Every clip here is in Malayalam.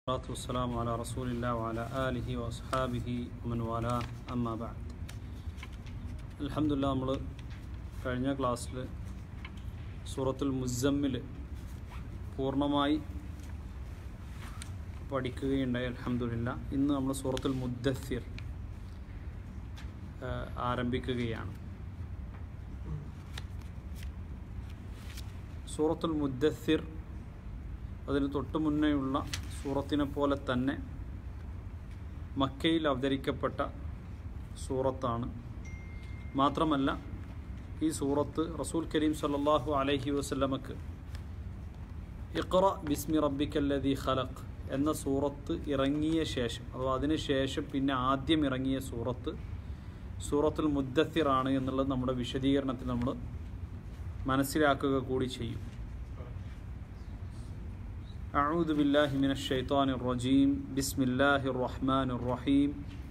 والصلاة والسلام على رسول الله وعلى آله وأصحابه ومن والاه أما بعد അലഹമില്ല നമ്മൾ കഴിഞ്ഞ ക്ലാസ്സിൽ സൂറത്തുൽ മുസമ്മിൽ പൂർണ്ണമായി പഠിക്കുകയുണ്ടായി അലഹമില്ല ഇന്ന് നമ്മൾ സൂറത്തുൽ മുദ്ദസിർ ആരംഭിക്കുകയാണ് സൂറത്തുൽ മുദ്ദസിർ അതിന് തൊട്ട് മുന്നേയുള്ള സൂറത്തിനെ പോലെ തന്നെ മക്കയിൽ അവതരിക്കപ്പെട്ട സൂറത്താണ് മാത്രമല്ല ഈ സൂറത്ത് റസൂൽ കരീം സല്ലല്ലാഹു അലൈഹി വസല്ലമക്ക് ഇഖ്റ ബിസ്മി റബ്ബിക്കല്ലദീ ഖലഖ് എന്ന സൂറത്ത് ഇറങ്ങിയ ശേഷം അഥവാ അതിന് ശേഷം പിന്നെ ആദ്യം ഇറങ്ങിയ സൂറത്ത് സൂറത്തുൽ മുദ്ദത്തിർ ആണ് എന്നുള്ളത് നമ്മുടെ വിശദീകരണത്തിൽ നമ്മൾ മനസ്സിലാക്കുക കൂടി ചെയ്യും أعوذ بالله من الشيطان الرجيم بسم الله الرحمن الرحيم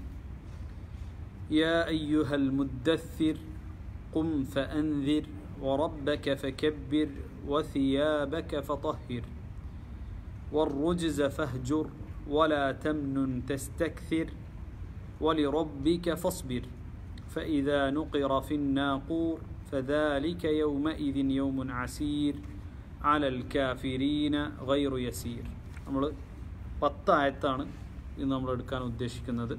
يا أيها المدثر قم فأنذر وربك فكبر وثيابك فطهر والرجز فاهجر ولا تمنن تستكثر ولربك فاصبر فإذا نقر في الناقور فذلك يومئذ يوم عسير അലൽ കാഫിരീന ഗൈറു യസീർ നമ്മൾ പത്തായത്താണ് ഇന്ന് നമ്മൾ എടുക്കാൻ ഉദ്ദേശിക്കുന്നത്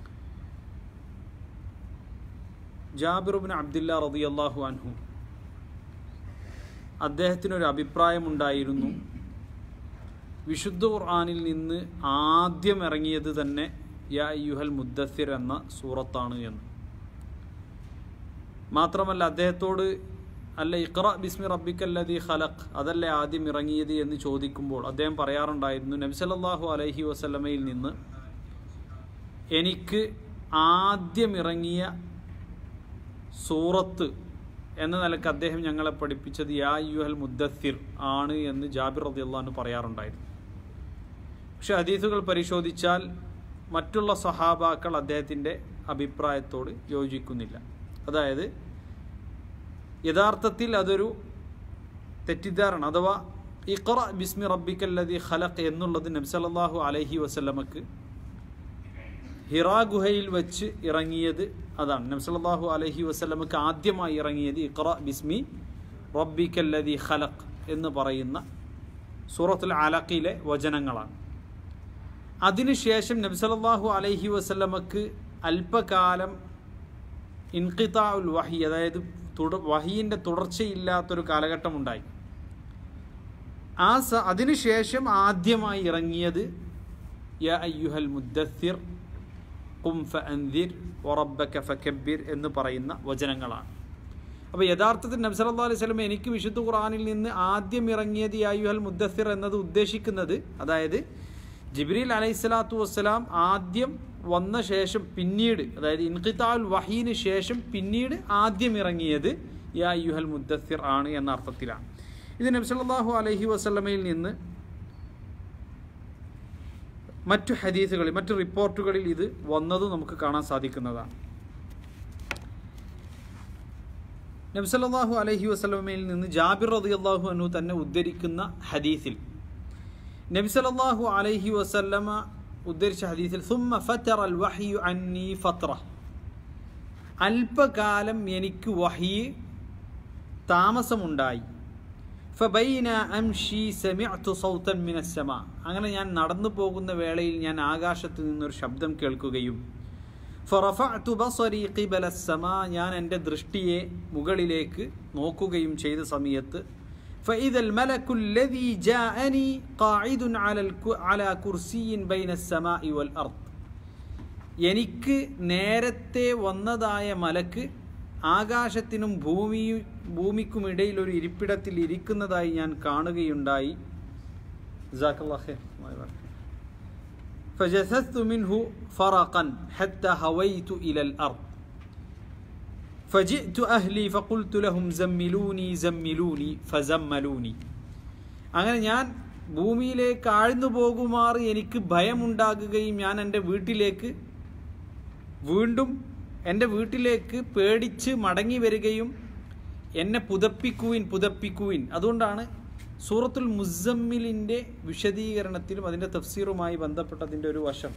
ജാബിറുബിൻ അബ്ദില്ല റതി അള്ളാഹു അൻഹു അദ്ദേഹത്തിനൊരു അഭിപ്രായമുണ്ടായിരുന്നു വിശുദ്ധ ഖുർആാനിൽ നിന്ന് ആദ്യം ഇറങ്ങിയത് തന്നെ യാ യുഹൽ മുദ്ദസിർ എന്ന സൂറത്താണ് എന്ന് മാത്രമല്ല അദ്ദേഹത്തോട് അല്ല ഇഖ്റ ബിസ്മി റബ്ബിക്കല്ലതി ഖലഖ് അതല്ലേ ആദ്യം ഇറങ്ങിയത് എന്ന് ചോദിക്കുമ്പോൾ അദ്ദേഹം പറയാറുണ്ടായിരുന്നു നബിസല്ലാഹു അലൈഹി വസല്ലമയിൽ നിന്ന് എനിക്ക് ആദ്യം ഇറങ്ങിയ സൂറത്ത് എന്ന നിലക്ക് അദ്ദേഹം ഞങ്ങളെ പഠിപ്പിച്ചത് യാ യുഹൽ മുദ്ദസിർ ആണ് എന്ന് ജാബിർ റതി അള്ളഹാന് പറയാറുണ്ടായിരുന്നു പക്ഷെ ഹദീസുകൾ പരിശോധിച്ചാൽ മറ്റുള്ള സഹാബാക്കൾ അദ്ദേഹത്തിൻ്റെ അഭിപ്രായത്തോട് യോജിക്കുന്നില്ല അതായത് യഥാർത്ഥത്തിൽ അതൊരു തെറ്റിദ്ധാരണ അഥവാ ഇഖ്റ ബിസ്മി റബ്ബിക്കല്ലതി ഖലഖ് എന്നുള്ളത് നബ്സലല്ലാഹു അലൈഹി വസല്ലമക്ക് ഹിറാ ഗുഹയിൽ വെച്ച് ഇറങ്ങിയത് അതാണ് നബ്സലല്ലാഹു അലൈഹി വസല്ലമക്ക് ആദ്യമായി ഇറങ്ങിയത് ഇഖ്റ ബിസ്മി റബ്ബിക്കല്ലതി ഖലഖ് എന്ന് പറയുന്ന സൂറത്തുൽ അലഖിലെ വചനങ്ങളാണ് അതിനുശേഷം നബ്സലല്ലാഹു അലൈഹി വസല്ലമക്ക് അല്പകാലം ഇൻഖിതാ ഉൽ വഹി അതായത് തുട വഹീൻ്റെ തുടർച്ചയില്ലാത്തൊരു കാലഘട്ടം ഉണ്ടായി ആ സ അതിനുശേഷം ആദ്യമായി ഇറങ്ങിയത് യ അയ്യുഹൽ മുദ്ദസിർ കും ഫഅൻദിർ വറബ്ബക ഫകബ്ബിർ എന്ന് പറയുന്ന വചനങ്ങളാണ് അപ്പോൾ യഥാർത്ഥത്തിൽ നബ്സല്ലാ അലൈഹി സ്വലം എനിക്ക് വിശുദ്ധ ഖുറാനിൽ നിന്ന് ആദ്യം ഇറങ്ങിയത് യ അയ്യുഹൽ മുദ്ദസിർ എന്നത് ഉദ്ദേശിക്കുന്നത് അതായത് ജിബ്രീൽ അലൈഹി സ്വലാത്തു വസ്സലാം ആദ്യം വന്ന ശേഷം പിന്നീട് അതായത് ഇൻഖിതാൽ വഹീന് ശേഷം പിന്നീട് ആദ്യം ഇറങ്ങിയത് യാ യുഹൽ മുദ്ദസിർ ആണ് എന്ന അർത്ഥത്തിലാണ് ഇത് നബ്സല്ലാഹു അലൈഹി വസല്ലമയിൽ നിന്ന് മറ്റു ഹദീസുകളിൽ മറ്റു റിപ്പോർട്ടുകളിൽ ഇത് വന്നതും നമുക്ക് കാണാൻ സാധിക്കുന്നതാണ് നബ്സല്ലാഹു അലൈഹി വസല്ലമയിൽ നിന്ന് ജാബിർ റതി അള്ളാഹു അനു തന്നെ ഉദ്ധരിക്കുന്ന ഹദീസിൽ നബി സല്ലല്ലാഹു അലൈഹി വസല്ലമ ഉദ്ധരിച്ച ഹദീസിൽ സുമ്മ ഫത്തറ അൽ വഹ്യു അന്നി ഫത്ര അല്പകാലം എനിക്ക് വഹി താമസമുണ്ടായി ഫബൈന അംഷി സമിഅ്തു സൗതൻ മിന സമ അങ്ങനെ ഞാൻ നടന്നു പോകുന്ന വേളയിൽ ഞാൻ ആകാശത്ത് നിന്നൊരു ശബ്ദം കേൾക്കുകയും ഫറഫഅ്തു ബസരി ഖിബല സമ ഞാൻ എൻ്റെ ദൃഷ്ടിയെ മുകളിലേക്ക് നോക്കുകയും ചെയ്ത സമയത്ത് فإذا الملك الذي جاءني قاعد على على كرسي بين السماء والأرض എനിക്ക് നേരത്തെ വന്നതായ മലക്ക് ആകാശത്തിനും ഭൂമിയും ഭൂമിക്കുമിടയിൽ ഒരു ഇരിപ്പിടത്തിൽ ഇരിക്കുന്നതായി ഞാൻ കാണുകയുണ്ടായി فجثثت منه فرقا حتى هويت إلى الأرض فجئت أهلي فقلت لهم زملوني زملوني فزملوني അങ്ങനെ ഞാൻ ഭൂമിയിലേക്ക് ആഴ്ന്നു പോകുമാർ എനിക്ക് ഭയമുണ്ടാകുകയും ഞാൻ എൻ്റെ വീട്ടിലേക്ക് വീണ്ടും എൻ്റെ വീട്ടിലേക്ക് പേടിച്ച് മടങ്ങി വരികയും എന്നെ പുതപ്പിക്കുവിൻ പുതപ്പിക്കുവിൻ അതുകൊണ്ടാണ് സൂറത്തുൽ മുസമ്മിലിൻ്റെ വിശദീകരണത്തിലും അതിൻ്റെ തഫ്സീറുമായി ബന്ധപ്പെട്ടതിൻ്റെ ഒരു വശം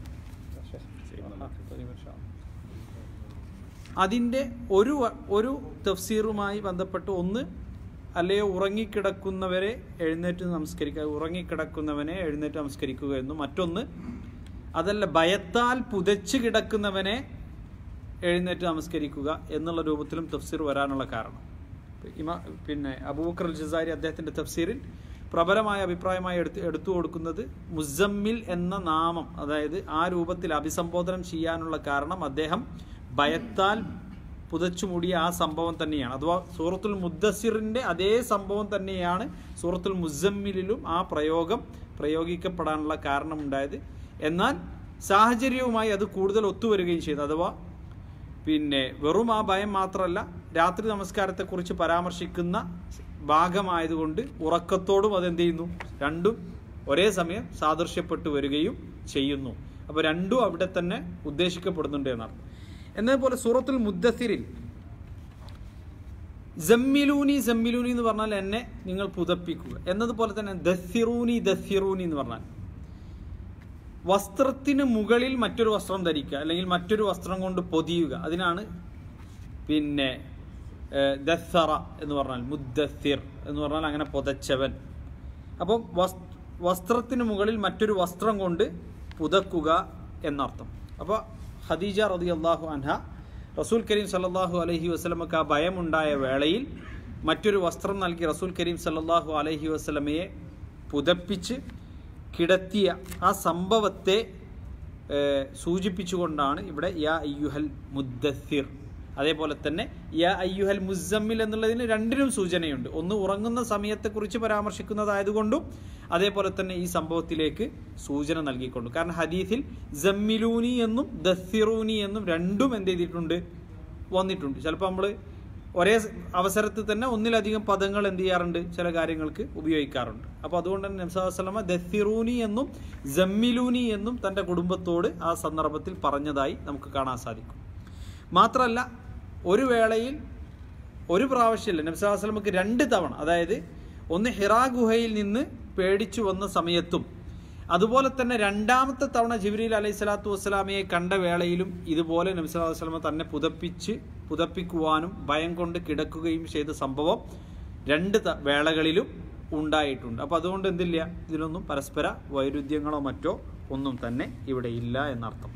അതിൻ്റെ ഒരു വ- ഒരു തഫ്സീറുമായി ബന്ധപ്പെട്ട് ഒന്ന് അല്ലയോ ഉറങ്ങിക്കിടക്കുന്നവരെ എഴുന്നേറ്റ് നമസ്കരിക്കുക ഉറങ്ങിക്കിടക്കുന്നവനെ എഴുന്നേറ്റ് നമസ്കരിക്കുക എന്നും മറ്റൊന്ന് അതല്ല ഭയത്താൽ പുതച്ച് കിടക്കുന്നവനെ എഴുന്നേറ്റ് നമസ്കരിക്കുക എന്നുള്ള രൂപത്തിലും തഫ്സീർ വരാനുള്ള കാരണം ഇമ പിന്നെ അബൂബക്കർ അൽ ജസാരി അദ്ദേഹത്തിൻ്റെ തഫ്സീറിൽ പ്രബലമായ അഭിപ്രായമായി എടുത്ത് എടുത്തു കൊടുക്കുന്നത് മുസമ്മിൽ എന്ന നാമം അതായത് ആ രൂപത്തിൽ അഭിസംബോധനം ചെയ്യാനുള്ള കാരണം അദ്ദേഹം ഭയത്താൽ പുതച്ചു മൂടിയ ആ സംഭവം തന്നെയാണ് അഥവാ സൂറത്തുൽ മുദ്ദസിറിൻ്റെ അതേ സംഭവം തന്നെയാണ് സൂറത്തുൽ മുസമ്മിലിലും ആ പ്രയോഗം പ്രയോഗിക്കപ്പെടാനുള്ള കാരണമുണ്ടായത് എന്നാൽ സാഹചര്യവുമായി അത് കൂടുതൽ ഒത്തുവരികയും ചെയ്തു അഥവാ പിന്നെ വെറും ആ ഭയം മാത്രമല്ല രാത്രി നമസ്കാരത്തെക്കുറിച്ച് പരാമർശിക്കുന്ന ഭാഗമായതുകൊണ്ട് ഉറക്കത്തോടും അതെന്ത് ചെയ്യുന്നു രണ്ടും ഒരേ സമയം സാദൃശ്യപ്പെട്ടു വരികയും ചെയ്യുന്നു അപ്പോൾ രണ്ടും അവിടെ തന്നെ ഉദ്ദേശിക്കപ്പെടുന്നുണ്ട് എന്നാണ് എന്നതുപോലെ സൂറത്തുൽ മുദ്ദസിരിൽ ജമ്മിലൂനി ജമ്മിലൂനി എന്ന് പറഞ്ഞാൽ എന്നെ നിങ്ങൾ പുതപ്പിക്കുക എന്നതുപോലെ തന്നെ ദസ്സിറൂനി ദസ്സിറൂനി എന്ന് പറഞ്ഞാൽ വസ്ത്രത്തിന് മുകളിൽ മറ്റൊരു വസ്ത്രം ധരിക്കുക അല്ലെങ്കിൽ മറ്റൊരു വസ്ത്രം കൊണ്ട് പൊതിയുക അതിനാണ് പിന്നെ ഏഹ്, ദസ്സറ എന്ന് പറഞ്ഞാൽ മുദ്ദസ്സിർ എന്ന് പറഞ്ഞാൽ അങ്ങനെ പുതച്ചവൻ അപ്പോൾ വസ് വസ്ത്രത്തിന് മുകളിൽ മറ്റൊരു വസ്ത്രം കൊണ്ട് പുതക്കുക എന്നർത്ഥം അപ്പോൾ ഖദീജ റതി അള്ളാഹു അൻഹ റസൂൽ കരീം സല്ലല്ലാഹു അലൈഹി വസ്ലമക്ക് ആ ഭയമുണ്ടായ വേളയിൽ മറ്റൊരു വസ്ത്രം നൽകി റസൂൽ കരീം സല്ലല്ലാഹു അലൈഹി വസ്ലമയെ പുതപ്പിച്ച് കിടത്തിയ ആ സംഭവത്തെ ഏഹ്, സൂചിപ്പിച്ചുകൊണ്ടാണ് ഇവിടെ യാ അയ്യുഹൽ മുദ്ദസിർ അതേപോലെ തന്നെ യാ അയ്യുഹൽ മുസമ്മിൽ എന്നുള്ളതിന് രണ്ടിനും സൂചനയുണ്ട് ഒന്ന് ഉറങ്ങുന്ന സമയത്തെക്കുറിച്ച് പരാമർശിക്കുന്നതായതുകൊണ്ടും അതേപോലെ തന്നെ ഈ സംഭവത്തിലേക്ക് സൂചന നൽകിക്കൊണ്ടു കാരണം ഹദീസിൽ ജമ്മിലൂനി എന്നും ദസ്സിറൂനി എന്നും രണ്ടും എന്ത് ചെയ്തിട്ടുണ്ട് വന്നിട്ടുണ്ട് ചിലപ്പോൾ നമ്മൾ ഒരേ സ് അവസരത്തിൽ തന്നെ ഒന്നിലധികം പദങ്ങൾ എന്ത് ചെയ്യാറുണ്ട് ചില കാര്യങ്ങൾക്ക് ഉപയോഗിക്കാറുണ്ട് അപ്പോൾ അതുകൊണ്ട് തന്നെ നബ്സാസ്ലമ ദസ്സിറൂനി എന്നും ജമ്മിലൂനി എന്നും തൻ്റെ കുടുംബത്തോട് ആ സന്ദർഭത്തിൽ പറഞ്ഞതായി നമുക്ക് കാണാൻ സാധിക്കും മാത്രമല്ല ഒരു വേളയിൽ ഒരു പ്രാവശ്യമല്ല നബ്സാസ്ലമക്ക് രണ്ട് തവണ അതായത് ഒന്ന് ഹിറാ ഗുഹയിൽ നിന്ന് പേടിച്ചു വന്ന സമയത്തും അതുപോലെ തന്നെ രണ്ടാമത്തെ തവണ ജിബ്രീൽ അലൈഹി സ്വലാത്തു വസ്സലാമയെ കണ്ട വേളയിലും ഇതുപോലെ നബി സല്ലല്ലാഹു അലൈഹി വസല്ലമ തന്നെ പുതപ്പിച്ച് പുതപ്പിക്കുവാനും ഭയം കൊണ്ട് കിടക്കുകയും ചെയ്ത സംഭവം രണ്ട് ത- വേളകളിലും ഉണ്ടായിട്ടുണ്ട് അപ്പോൾ അതുകൊണ്ട് എന്തില്ല ഇതിലൊന്നും പരസ്പര വൈരുദ്ധ്യങ്ങളോ മറ്റോ ഒന്നും തന്നെ ഇവിടെ ഇല്ല എന്നർത്ഥം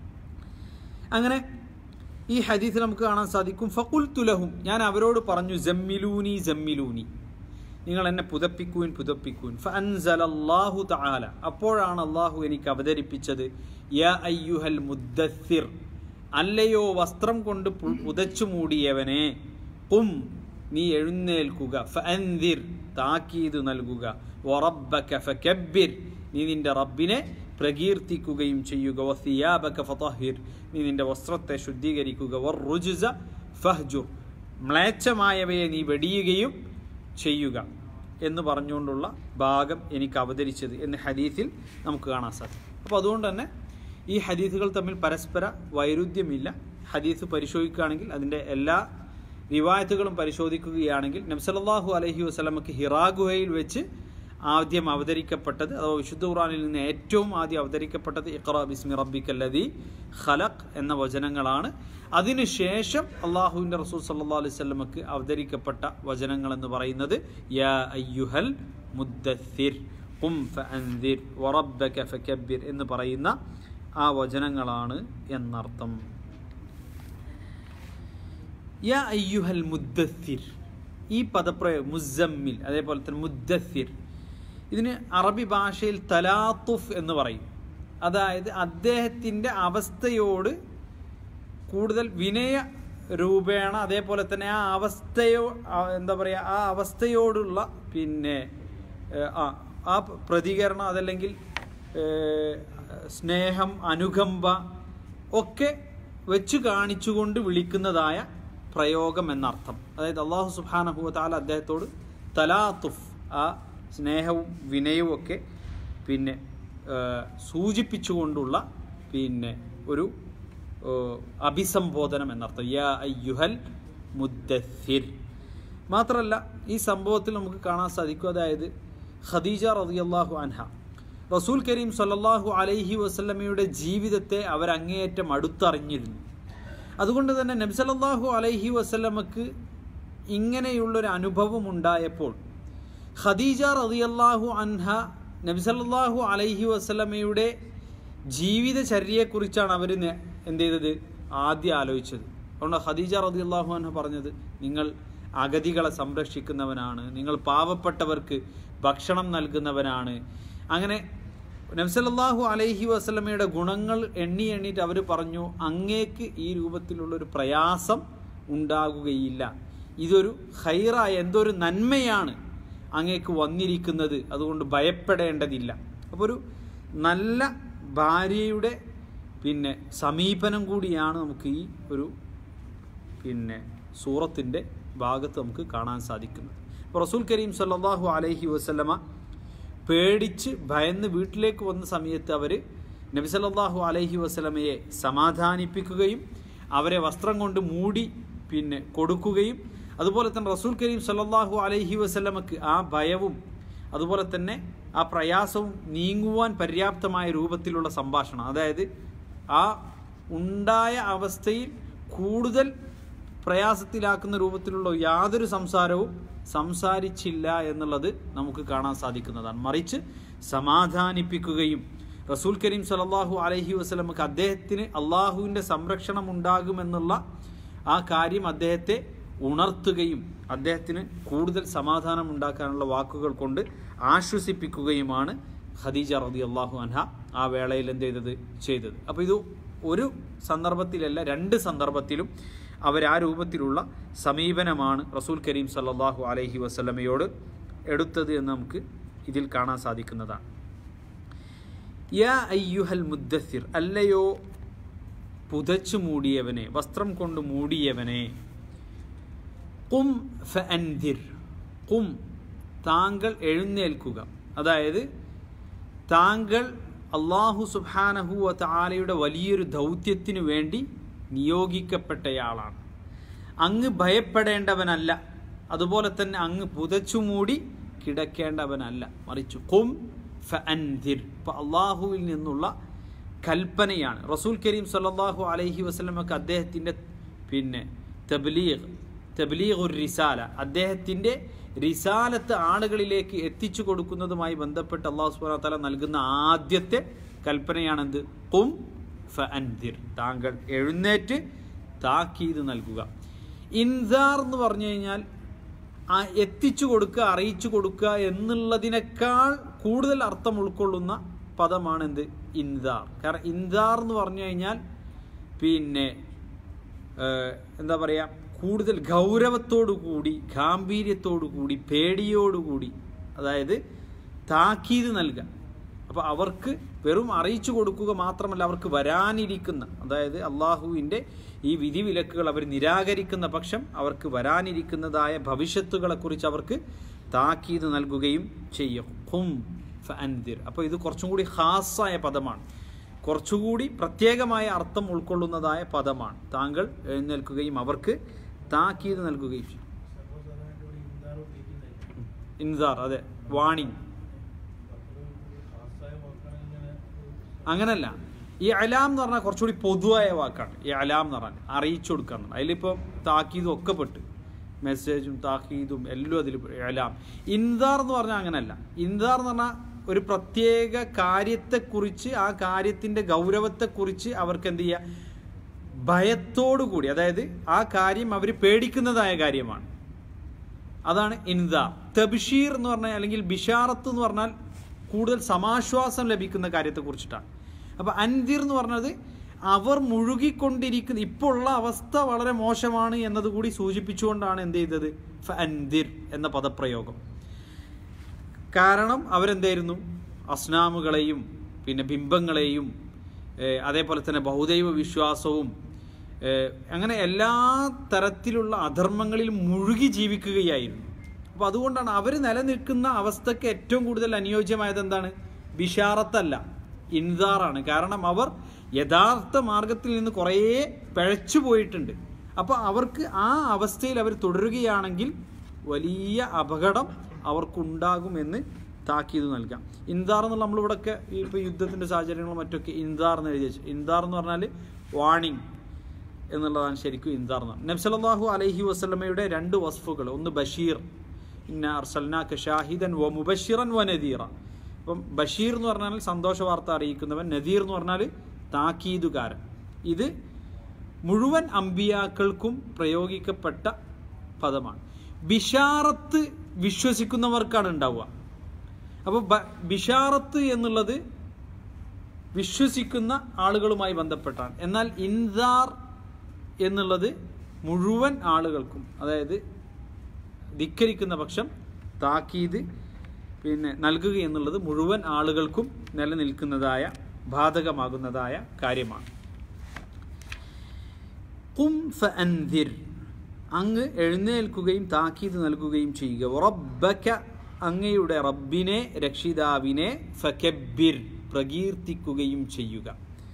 അങ്ങനെ ഈ ഹദീസിൽ നമുക്ക് കാണാൻ സാധിക്കും ഫക്കുൽ തുലഹും ഞാൻ അവരോട് പറഞ്ഞു ജമ്മിലൂനി ജമ്മിലൂനി നിങ്ങൾ എന്നെ പുതപ്പിക്കുവിൻ പുതപ്പിക്കുവിൻ ഫഅൻസലല്ലാഹു തആല അപ്പോഴാണ് അള്ളാഹു എനിക്ക് അവതരിപ്പിച്ചത് യാ അയ്യുഹൽ മുദ്ദസ്സിർ അല്ലയോ വസ്ത്രം കൊണ്ട് പു- പുതച്ചു മൂടിയവനെ കും നീ എഴുന്നേൽക്കുക ഫഅൻദിർ താക്കീത് നൽകുക വറബ്ബക ഫകബ്ബിർ നീ നിന്റെ റബ്ബിനെ പ്രകീർത്തിക്കുകയും ചെയ്യുക വസിയാബക ഫതഹിർ നീ നിന്റെ വസ്ത്രത്തെ ശുദ്ധീകരിക്കുക വറുജുസ ഫഹ്ജുർ മ്ലേച്ഛമായവയെ നീ വെടിയുകയും ചെയ്യുക എന്ന് പറഞ്ഞുകൊണ്ടുള്ള ഭാഗം എനിക്ക് അവതരിച്ചത് എന്ന് ഹദീസിൽ നമുക്ക് കാണാൻ സാധിക്കും അപ്പോൾ അതുകൊണ്ട് തന്നെ ഈ ഹദീസുകൾ തമ്മിൽ പരസ്പര വൈരുദ്ധ്യമില്ല ഹദീസ് പരിശോധിക്കുകയാണെങ്കിൽ അതിൻ്റെ എല്ലാ റിവായത്തുകളും പരിശോധിക്കുകയാണെങ്കിൽ നബ്സലല്ലാഹു അലഹി വസ്ലമക്ക് ഹിറാ ഗുഹയിൽ വെച്ച് ആദ്യം അവതരിക്കപ്പെട്ടത് അഥവാ വിശുദ്ധ ഖുറാനിൽ നിന്ന് ഏറ്റവും ആദ്യം അവതരിക്കപ്പെട്ടത് ഇഖ്റ ബിസ്മി റബ്ബിക്കല്ലദി ഖലഖ് എന്ന വചനങ്ങളാണ് അതിനുശേഷം അള്ളാഹുവിൻ്റെ റസൂൽ സല്ലാ അലൈഹി സ്വലമക്ക് അവതരിക്കപ്പെട്ട വചനങ്ങൾ എന്ന് പറയുന്നത് യാ അയ്യുഹൽ മുദ്ദസ്സിർ ഖും ഫഅൻദിർ വറബ്ബക ഫകബ്ബിർ എന്ന് പറയുന്ന ആ വചനങ്ങളാണ് എന്നർത്ഥം യാ അയ്യുഹൽ മുദ്ദസ്സിർ ഈ പദപ്രയോഗം മുസമ്മിൽ അതേപോലെ തന്നെ മുദ്ദസ്സിർ ഇതിന് അറബി ഭാഷയിൽ തലാത്തുഫ് എന്ന് പറയും അതായത് അദ്ദേഹത്തിൻ്റെ അവസ്ഥയോട് കൂടുതൽ വിനയ രൂപേണ അതേപോലെ തന്നെ ആ അവസ്ഥയോ ആ എന്താ പറയുക ആ അവസ്ഥയോടുള്ള പിന്നെ ഏഹ്, ആ ആ പ്രതികരണം അതല്ലെങ്കിൽ ഏഹ്, സ്നേഹം അനുകമ്പ ഒക്കെ വെച്ച് കാണിച്ചുകൊണ്ട് വിളിക്കുന്നതായ പ്രയോഗം എന്നർത്ഥം അതായത് അള്ളാഹു സുബാനഹുവ താല അദ്ദേഹത്തോട് തലാത്തുഫ് ആ സ്നേഹവും വിനയവും ഒക്കെ പിന്നെ ഏഹ്, സൂചിപ്പിച്ചുകൊണ്ടുള്ള പിന്നെ ഒരു ഏഹ്, അഭിസംബോധനം എന്നർത്ഥം യാ അയ്യുഹൽ മുദ്ദസ്സിർ മാത്രമല്ല ഈ സംഭവത്തിൽ നമുക്ക് കാണാൻ സാധിക്കും അതായത് ഖദീജ റളിയല്ലാഹു അൻഹ റസൂൽ കരീം സല്ലല്ലാഹു അലൈഹി വസല്ലമയുടെ ജീവിതത്തെ അവർ അങ്ങേയറ്റം അടുത്തറിഞ്ഞിരുന്നു അതുകൊണ്ട് തന്നെ നബി സല്ലല്ലാഹു അലൈഹി വസല്ലമക്ക് ഇങ്ങനെയുള്ളൊരു അനുഭവം ഉണ്ടായപ്പോൾ ഖദീജ റളിയല്ലാഹു അൻഹ നബി സല്ലല്ലാഹു അലൈഹി വസല്ലമയുടെ ജീവിതചര്യയെക്കുറിച്ചാണ് അവർ എന്ത് ചെയ്തത് ആദ്യം ആലോചിച്ചത് അതുകൊണ്ട് ഖദീജ റളിയല്ലാഹു അൻഹ പറഞ്ഞത് നിങ്ങൾ അഗതികളെ സംരക്ഷിക്കുന്നവനാണ് നിങ്ങൾ പാവപ്പെട്ടവർക്ക് ഭക്ഷണം നൽകുന്നവനാണ് അങ്ങനെ നബ്സല്ലാഹു അലൈഹി വസ്ലമയുടെ ഗുണങ്ങൾ എണ്ണി എണ്ണിയിട്ട് അവർ പറഞ്ഞു അങ്ങേക്ക് ഈ രൂപത്തിലുള്ളൊരു പ്രയാസം ഉണ്ടാകുകയില്ല ഇതൊരു ഹൈറായ എന്തൊരു നന്മയാണ് അങ്ങേക്ക് വന്നിരിക്കുന്നത് അതുകൊണ്ട് ഭയപ്പെടേണ്ടതില്ല അപ്പോൾ ഒരു നല്ല ഭാര്യയുടെ പിന്നെ സമീപനം കൂടിയാണ് നമുക്ക് ഈ ഒരു പിന്നെ സൂറത്തിൻ്റെ ഭാഗത്ത് നമുക്ക് കാണാൻ സാധിക്കുന്നത് ഇപ്പോൾ റസൂൽ കരീം സല്ലല്ലാഹു അലൈഹി വസല്ലമ പേടിച്ച് ഭയന്ന് വീട്ടിലേക്ക് വന്ന സമയത്ത് അവർ നബി സല്ലല്ലാഹു അലൈഹി വസല്ലമയെ സമാധാനിപ്പിക്കുകയും അവരെ വസ്ത്രം കൊണ്ട് മൂടി പിന്നെ കൊടുക്കുകയും അതുപോലെ തന്നെ റസൂൽ കരീം സല്ലല്ലാഹു അലൈഹി വസല്ലമക്ക് ആ ഭയവും അതുപോലെ തന്നെ ആ പ്രയാസവും നീങ്ങുവാൻ പര്യാപ്തമായ രൂപത്തിലുള്ള സംഭാഷണം അതായത് ആ ഉണ്ടായ അവസ്ഥയിൽ കൂടുതൽ പ്രയാസത്തിലാക്കുന്ന രൂപത്തിലുള്ള യാതൊരു സംസാരവും സംസാരിച്ചില്ല എന്നുള്ളത് നമുക്ക് കാണാൻ സാധിക്കുന്നതാണ് മറിച്ച് സമാധാനിപ്പിക്കുകയും റസൂൽ കരീം സലല്ലാഹു അലഹി വസ്ലമക്ക് അദ്ദേഹത്തിന് അള്ളാഹുവിൻ്റെ സംരക്ഷണം ഉണ്ടാകുമെന്നുള്ള ആ കാര്യം അദ്ദേഹത്തെ ഉണർത്തുകയും അദ്ദേഹത്തിന് കൂടുതൽ സമാധാനം ഉണ്ടാക്കാനുള്ള വാക്കുകൾ കൊണ്ട് ആശ്വസിപ്പിക്കുകയുമാണ് ഖദീജ റതി അള്ളാഹു അൻഹ ആ വേളയിൽ എന്ത് ചെയ്തത് ചെയ്തത് അപ്പോൾ ഇത് ഒരു സന്ദർഭത്തിലല്ല രണ്ട് സന്ദർഭത്തിലും അവർ ആ രൂപത്തിലുള്ള സമീപനമാണ് റസൂൽ കരീം സല്ലല്ലാഹു അലൈഹി വസല്ലമയോട് എടുത്തത് എന്ന് നമുക്ക് ഇതിൽ കാണാൻ സാധിക്കുന്നതാണ് യാ അയ്യുഹൽ മുദ്ദസിർ അല്ലയോ പുതച്ചു മൂടിയവനെ വസ്ത്രം കൊണ്ട് മൂടിയവനെ കും ഫഅൻദിർ കും താങ്കൾ എഴുന്നേൽക്കുക അതായത് താങ്കൾ അള്ളാഹു സുബ്ഹാനഹു താലയുടെ വലിയൊരു ദൗത്യത്തിനു വേണ്ടി നിയോഗിക്കപ്പെട്ടയാളാണ് അങ്ങ് ഭയപ്പെടേണ്ടവനല്ല അതുപോലെ തന്നെ അങ്ങ് പുതച്ചുമൂടി കിടക്കേണ്ടവനല്ല മറിച്ചു കും ഫഅൻദിർ ഇപ്പം അള്ളാഹുവിൽ നിന്നുള്ള കൽപ്പനയാണ് റസൂൽ കരീം സല്ലല്ലാഹു അലൈഹി വസല്ലമക്ക് അദ്ദേഹത്തിൻ്റെ പിന്നെ തബ്ലീഗ് തബ്ലീഗ് ഒരു റിസാല അദ്ദേഹത്തിൻ്റെ റിസാലത്ത് ആളുകളിലേക്ക് എത്തിച്ചു കൊടുക്കുന്നതുമായി ബന്ധപ്പെട്ട് അള്ളാഹു സുബ്ഹാനഹു തആല നൽകുന്ന ആദ്യത്തെ കൽപ്പനയാണെന്ത് കും ഫഅൻദിർ താങ്കൾ എഴുന്നേറ്റ് താക്കീത് നൽകുക ഇൻസാർ എന്ന് പറഞ്ഞു കഴിഞ്ഞാൽ ആ എത്തിച്ചു കൊടുക്കുക അറിയിച്ചു കൊടുക്കുക എന്നുള്ളതിനേക്കാൾ കൂടുതൽ അർത്ഥം ഉൾക്കൊള്ളുന്ന പദമാണ് എന്ത് ഇൻദാർ കാരണം ഇൻദാർ എന്ന് പറഞ്ഞു കഴിഞ്ഞാൽ പിന്നെ ഏഹ്, എന്താ പറയുക കൂടുതൽ ഗൗരവത്തോടു കൂടി ഗാംഭീര്യത്തോടു കൂടി പേടിയോടുകൂടി അതായത് താക്കീത് നൽകുക അപ്പോൾ അവർക്ക് വെറും അറിയിച്ചു കൊടുക്കുക മാത്രമല്ല അവർക്ക് വരാനിരിക്കുന്ന അതായത് അള്ളാഹുവിൻ്റെ ഈ വിധിവിലക്കുകൾ അവർ നിരാകരിക്കുന്ന പക്ഷം അവർക്ക് വരാനിരിക്കുന്നതായ ഭവിഷ്യത്തുകളെക്കുറിച്ച് അവർക്ക് താക്കീത് നൽകുകയും ചെയ്യും ഹും ഫഅൻദിർ അപ്പോൾ ഇത് കുറച്ചും കൂടി ഹാസായ പദമാണ് കുറച്ചുകൂടി പ്രത്യേകമായ അർത്ഥം ഉൾക്കൊള്ളുന്നതായ പദമാണ് താങ്കൾ എഴുന്നേൽക്കുകയും അവർക്ക് താക്കീത് നൽകുകയും ചെയ്യും ഇൻസാർ അതെ വാണിംഗ് അങ്ങനല്ല ഈ അലാം എന്ന് പറഞ്ഞാൽ കുറച്ചുകൂടി പൊതുവായ വാക്കാണ് ഈ അലാം എന്ന് പറഞ്ഞാൽ അറിയിച്ചു കൊടുക്കുക എന്നാണ് അതിലിപ്പോൾ താക്കീതും ഒക്കെ പെട്ട് മെസ്സേജും താക്കീതും എല്ലാം അതിൽ അലാം ഇൻദാർ എന്ന് പറഞ്ഞാൽ അങ്ങനല്ല ഇൻദാർ എന്ന് പറഞ്ഞാൽ ഒരു പ്രത്യേക കാര്യത്തെക്കുറിച്ച് ആ കാര്യത്തിൻ്റെ ഗൗരവത്തെക്കുറിച്ച് അവർക്ക് എന്ത് ചെയ്യുക ഭയത്തോടു കൂടി അതായത് ആ കാര്യം അവർ പേടിക്കുന്നതായ കാര്യമാണ് അതാണ് ഇൻദാർ തബ്ഷീർ എന്ന് പറഞ്ഞാൽ അല്ലെങ്കിൽ ബിഷാറത്ത് എന്ന് പറഞ്ഞാൽ കൂടുതൽ സമാശ്വാസം ലഭിക്കുന്ന കാര്യത്തെക്കുറിച്ചിട്ടാണ് അപ്പോൾ അൻതിർ എന്ന് പറഞ്ഞത് അവർ മുഴുകിക്കൊണ്ടിരിക്കുന്ന ഇപ്പോൾ ഉള്ള അവസ്ഥ വളരെ മോശമാണ് എന്നതുകൂടി സൂചിപ്പിച്ചുകൊണ്ടാണ് എന്ത് ചെയ്തത് ഫ അൻതിർ എന്ന പദപ്രയോഗം കാരണം അവരെന്തായിരുന്നു അസ്നാമുകളെയും പിന്നെ ബിംബങ്ങളെയും ഏഹ്, അതേപോലെ തന്നെ ബഹുദൈവ വിശ്വാസവും ഏഹ്, അങ്ങനെ എല്ലാ തരത്തിലുള്ള അധർമ്മങ്ങളിൽ മുഴുകി ജീവിക്കുകയായിരുന്നു അപ്പോൾ അതുകൊണ്ടാണ് അവർ നിലനിൽക്കുന്ന അവസ്ഥയ്ക്ക് ഏറ്റവും കൂടുതൽ അനുയോജ്യമായത് എന്താണ് ബിഷാറത്തല്ല ഇൻസാറാണ് കാരണം അവർ യഥാർത്ഥ മാർഗത്തിൽ നിന്ന് കുറേ പിഴച്ചു പോയിട്ടുണ്ട് അപ്പോൾ അവർക്ക് ആ അവസ്ഥയിൽ അവർ തുടരുകയാണെങ്കിൽ വലിയ അപകടം അവർക്കുണ്ടാകുമെന്ന് താക്കീത് നൽകാം ഇൻദാർ എന്നുള്ള നമ്മളിവിടെയൊക്കെ ഇപ്പോൾ യുദ്ധത്തിൻ്റെ സാഹചര്യങ്ങളും മറ്റൊക്കെ ഇൻദാർ എന്ന് എഴുതി വെച്ചു ഇൻദാർ എന്ന് പറഞ്ഞാൽ വാണിംഗ് എന്നുള്ളതാണ് ശരിക്കും ഇൻദാർ എന്ന് നബ്സലാഹു അലൈഹി വസ്ലമയുടെ രണ്ട് വസ്ഫുകൾ ഒന്ന് ബഷീർ ഇന്ന അർസൽനാക്ക ഷാഹിദൻ വ മുബഷിറൻ വ നദീറ അപ്പം ബഷീർ എന്ന് പറഞ്ഞാൽ സന്തോഷ വാർത്ത അറിയിക്കുന്നവൻ നദീർ എന്ന് പറഞ്ഞാൽ താക്കീതുകാരൻ ഇത് മുഴുവൻ അമ്പിയാക്കൾക്കും പ്രയോഗിക്കപ്പെട്ട പദമാണ് ബിഷാറത്ത് വിശ്വസിക്കുന്നവർക്കാണ് ഉണ്ടാവുക അപ്പോൾ ബിഷാറത്ത് എന്നുള്ളത് വിശ്വസിക്കുന്ന ആളുകളുമായി ബന്ധപ്പെട്ടാണ് എന്നാൽ ഇൻദാർ എന്നുള്ളത് മുഴുവൻ ആളുകൾക്കും അതായത് ധിക്കരിക്കുന്ന പക്ഷം താക്കീത് പിന്നെ നൽകുക എന്നുള്ളത് മുഴുവൻ ആളുകൾക്കും നിലനിൽക്കുന്നതായ ബാധകമാകുന്നതായ കാര്യമാണ് കും ഫഅൻദിർ അങ്ങ് എഴുന്നേൽക്കുകയും താക്കീത് നൽകുകയും ചെയ്യുക റബ്ബക അങ്ങയുടെ റബ്ബിനെ രക്ഷിതാവിനെ ഫകബ്ബിർ പ്രകീർത്തിക്കുകയും ചെയ്യുക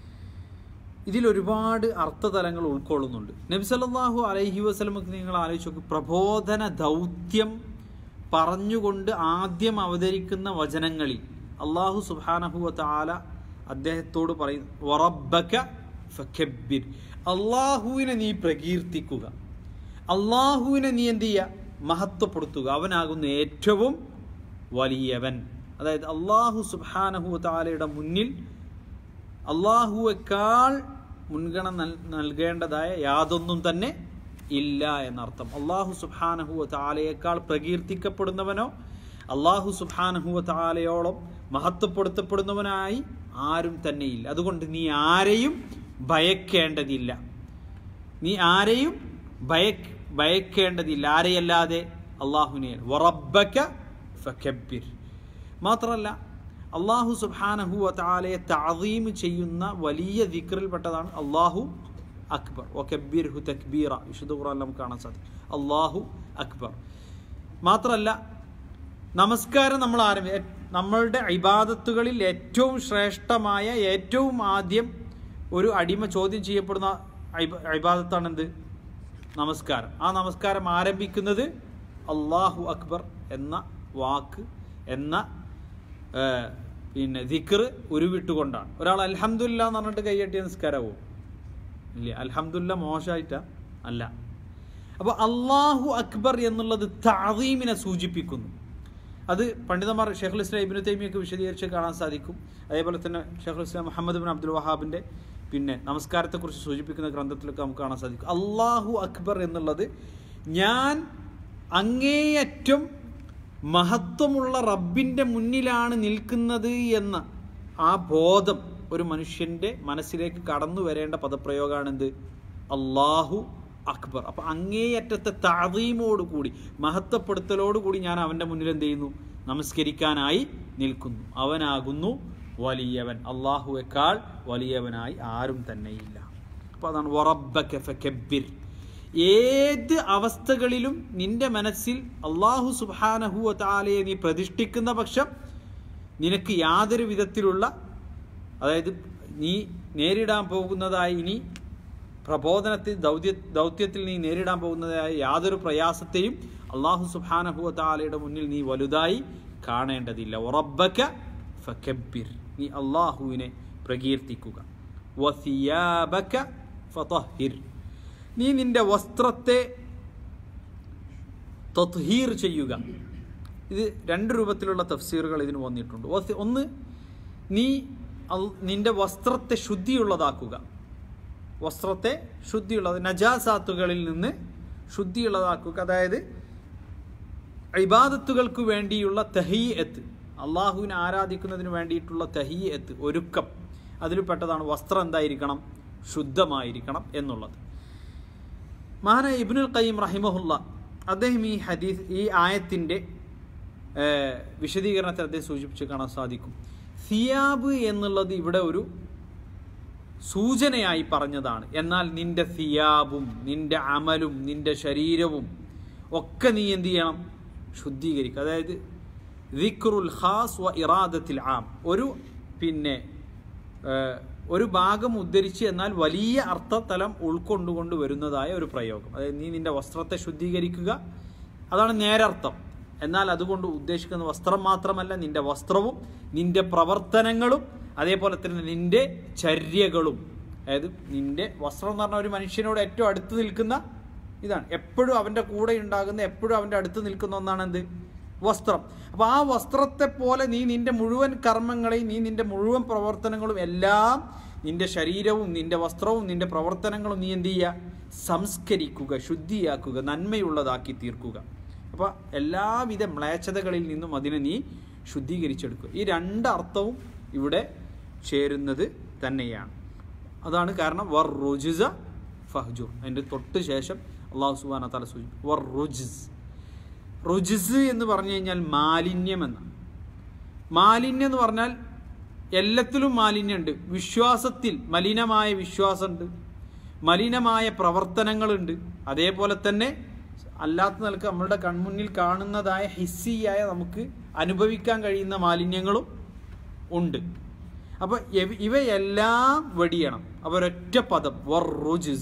ഇതിൽ ഒരുപാട് അർത്ഥതലങ്ങൾ ഉൾക്കൊള്ളുന്നുണ്ട് നബിസല്ലാഹു അലൈഹി വസ്ലമക്ക് നിങ്ങൾ ആലോചിച്ച് നോക്ക് പ്രബോധന ദൗത്യം പറഞ്ഞുകൊണ്ട് ആദ്യം അവതരിക്കുന്ന വചനങ്ങളിൽ അള്ളാഹു സുബാനഹുവ താല അദ്ദേഹത്തോട് പറയുന്നു വറബക്ക ഫക്കബിർ അള്ളാഹുവിനെ നീ പ്രകീർത്തിക്കുക അള്ളാഹുവിനെ നീ എന്ത് ചെയ്യുക മഹത്വപ്പെടുത്തുക അവനാകുന്ന ഏറ്റവും വലിയവൻ അതായത് അള്ളാഹു സുബാനഹു താലയുടെ മുന്നിൽ അള്ളാഹുവേക്കാൾ മുൻഗണന നൽകേണ്ടതായ യാതൊന്നും തന്നെ ഇല്ല എന്നർത്ഥം അള്ളാഹു സുബാനഹുവ താലയേക്കാൾ പ്രകീർത്തിക്കപ്പെടുന്നവനോ അള്ളാഹു സുബാനഹുവ താലയോളം മഹത്വപ്പെടുത്തപ്പെടുന്നവനായി ആരും തന്നെയില്ല അതുകൊണ്ട് നീ ആരെയും ഭയക്കേണ്ടതില്ല നീ ആരെയും ഭയ ഭയക്കേണ്ടതില്ല ആരെയല്ലാതെ അള്ളാഹുനെ വറബക്ക ഫക്കബിർ മാത്രമല്ല അള്ളാഹു സുബാനഹു താലയെ താതീം ചെയ്യുന്ന വലിയ ദിക്റിൽപ്പെട്ടതാണ് അള്ളാഹു അക്ബർ ഒക്കബീർ ഹു തക്ബീറ വിശുദ്ധ ഖുറാൻ നമുക്ക് കാണാൻ സാധിക്കും അള്ളാഹു അക്ബർ മാത്രമല്ല നമസ്കാരം നമ്മൾ ആരംഭി നമ്മളുടെ ഇബാദത്തുകളിൽ ഏറ്റവും ശ്രേഷ്ഠമായ ഏറ്റവും ആദ്യം ഒരു അടിമ ചോദ്യം ചെയ്യപ്പെടുന്ന ഇബാദത്താണ് എന്ത് നമസ്കാരം ആ നമസ്കാരം ആരംഭിക്കുന്നത് അള്ളാഹു അക്ബർ എന്ന വാക്ക് എന്ന പിന്നെ ദിക്ർ ഉരുവിട്ടുകൊണ്ടാണ് ഒരാൾ അൽഹംദുല്ല എന്ന് പറഞ്ഞിട്ട് കൈയട്ടിയ നിസ്കാരവും ഇല്ല അൽഹംദുല്ല മോശമായിട്ടാ അല്ല അപ്പോൾ അള്ളാഹു അക്ബർ എന്നുള്ളത് താവീമിനെ സൂചിപ്പിക്കുന്നു അത് പണ്ഡിതന്മാർ ഷെഖുൽ ഇസ്ലാം ഇബിനു തൈമിയൊക്കെ വിശദീകരിച്ച് കാണാൻ സാധിക്കും അതേപോലെ തന്നെ Sheikhul Islam Muhammad bin Abdul വഹാബിൻ്റെ പിന്നെ നമസ്കാരത്തെക്കുറിച്ച് സൂചിപ്പിക്കുന്ന ഗ്രന്ഥത്തിലൊക്കെ നമുക്ക് കാണാൻ സാധിക്കും അള്ളാഹു അക്ബർ എന്നുള്ളത് ഞാൻ അങ്ങേയറ്റം മഹത്വമുള്ള റബ്ബിൻ്റെ മുന്നിലാണ് നിൽക്കുന്നത് എന്ന ആ ബോധം ഒരു മനുഷ്യൻ്റെ മനസ്സിലേക്ക് കടന്നു വരേണ്ട പദപ്രയോഗമാണ് എന്ത് അള്ളാഹു അക്ബർ അപ്പം അങ്ങേയറ്റത്തെ താതീമോട് കൂടി മഹത്വപ്പെടുത്തലോട് കൂടി ഞാൻ അവൻ്റെ മുന്നിൽ എന്ത് ചെയ്യുന്നു നമസ്കരിക്കാനായി നിൽക്കുന്നു അവനാകുന്നു വലിയവൻ അള്ളാഹുവേക്കാൾ വലിയവനായി ആരും തന്നെയില്ല അപ്പോൾ അതാണ് വറബ്ബക ഫകബ്ബിർ ഏത് അവസ്ഥകളിലും നിന്റെ മനസ്സിൽ അള്ളാഹു സുബാനഹു താലയെ നീ പ്രതിഷ്ഠിക്കുന്ന പക്ഷം നിനക്ക് യാതൊരു വിധത്തിലുള്ള അതായത് നീ നേരിടാൻ പോകുന്നതായി ഇനി പ്രബോധനത്തിൽ ദൗത്യ ദൗത്യത്തിൽ നീ നേരിടാൻ പോകുന്നതായ യാതൊരു പ്രയാസത്തെയും അള്ളാഹു സുബാനഹു താലയുടെ മുന്നിൽ നീ വലുതായി കാണേണ്ടതില്ല ഉറബക്ക ഫക്കബിർ നീ അള്ളാഹുവിനെ പ്രകീർത്തിക്കുക വസിയാബക ഫതഹിർ നീ നിന്റെ വസ്ത്രത്തെ തത്ഹീർ ചെയ്യുക ഇത് രണ്ട് രൂപത്തിലുള്ള തഫ്സീറുകൾ ഇതിന് വന്നിട്ടുണ്ട് ഒന്ന് നീ നിന്റെ വസ്ത്രത്തെ ശുദ്ധിയുള്ളതാക്കുക വസ്ത്രത്തെ ശുദ്ധിയുള്ളത് നജാസാത്തുകളിൽ നിന്ന് ശുദ്ധിയുള്ളതാക്കുക അതായത് ഇബാദത്തുകൾക്ക് വേണ്ടിയുള്ള തഹീയത്ത് അള്ളാഹുവിനെ ആരാധിക്കുന്നതിന് വേണ്ടിയിട്ടുള്ള തഹീയത്ത് ഒരുക്കം അതിൽ പെട്ടതാണ് വസ്ത്രം എന്തായിരിക്കണം ശുദ്ധമായിരിക്കണം എന്നുള്ളത് മഹാന ഇബ്നുൽ ഖയ്യം റഹിമഹുല്ല അദ്ദേഹം ഈ ഹദീസ് ഈ ആയത്തിൻ്റെ വിശദീകരണത്തെ അദ്ദേഹം സൂചിപ്പിച്ച് കാണാൻ സാധിക്കും സിയാബ് എന്നുള്ളത് ഇവിടെ ഒരു സൂചനയായി പറഞ്ഞതാണ് എന്നാൽ നിന്റെ സിയാബും നിന്റെ അമലും നിന്റെ ശരീരവും ഒക്കെ നീ എന്ത് ചെയ്യണം ശുദ്ധീകരിക്കുക അതായത് ദിക്റുൽ ഖാസ് വ ഇറാദത്തിൽ ആം ഒരു പിന്നെ ഒരു ഭാഗം ഉദ്ധരിച്ച് എന്നാൽ വലിയ അർത്ഥതലം ഉൾക്കൊണ്ടുകൊണ്ട് വരുന്നതായ ഒരു പ്രയോഗം അതായത് നീ നിന്റെ വസ്ത്രത്തെ ശുദ്ധീകരിക്കുക അതാണ് നേരർത്ഥം എന്നാൽ അതുകൊണ്ട് ഉദ്ദേശിക്കുന്ന വസ്ത്രം മാത്രമല്ല നിന്റെ വസ്ത്രവും നിന്റെ പ്രവർത്തനങ്ങളും അതേപോലെ തന്നെ നിന്റെ ചര്യകളും അതായത് നിന്റെ വസ്ത്രം എന്ന് പറഞ്ഞാൽ ഒരു മനുഷ്യനോട് ഏറ്റവും അടുത്ത് നിൽക്കുന്ന ഇതാണ് എപ്പോഴും അവൻ്റെ കൂടെ ഉണ്ടാകുന്ന എപ്പോഴും അവൻ്റെ അടുത്ത് നിൽക്കുന്ന ഒന്നാണ് എന്ത് വസ്ത്രം അപ്പോൾ ആ വസ്ത്രത്തെ പോലെ നീ നിന്റെ മുഴുവൻ കർമ്മങ്ങളെയും നീ നിന്റെ മുഴുവൻ പ്രവർത്തനങ്ങളും എല്ലാം നിന്റെ ശരീരവും നിന്റെ വസ്ത്രവും നിന്റെ പ്രവർത്തനങ്ങളും നീ എന്ത് ചെയ്യുക സംസ്കരിക്കുക ശുദ്ധിയാക്കുക നന്മയുള്ളതാക്കി തീർക്കുക അപ്പോൾ എല്ലാവിധ മ്ലേച്ഛതകളിൽ നിന്നും അതിനെ നീ ശുദ്ധീകരിച്ചെടുക്കുക ഈ രണ്ട് അർത്ഥവും ഇവിടെ ചേരുന്നത് തന്നെയാണ് അതാണ് കാരണം വർ റുജിസ ഫഹ്ജുർ അതിൻ്റെ തൊട്ട് ശേഷം അള്ളാഹു സുബാന തല സൂചി വർ റുജിസ് റുജിസ് എന്ന് പറഞ്ഞു കഴിഞ്ഞാൽ മാലിന്യം എന്നാണ് മാലിന്യം എന്ന് പറഞ്ഞാൽ എല്ലാത്തിലും മാലിന്യമുണ്ട് വിശ്വാസത്തിൽ മലിനമായ വിശ്വാസമുണ്ട് മലിനമായ പ്രവർത്തനങ്ങളുണ്ട് അതേപോലെ തന്നെ അല്ലാത്ത നിലക്ക് നമ്മളുടെ കൺമുന്നിൽ കാണുന്നതായ ഹിസ്സിയായ നമുക്ക് അനുഭവിക്കാൻ കഴിയുന്ന മാലിന്യങ്ങളും ഉണ്ട് അപ്പോൾ ഇവയെല്ലാം വെടിയണം അപ്പോൾ ഒരൊറ്റ പദം വറുജിസ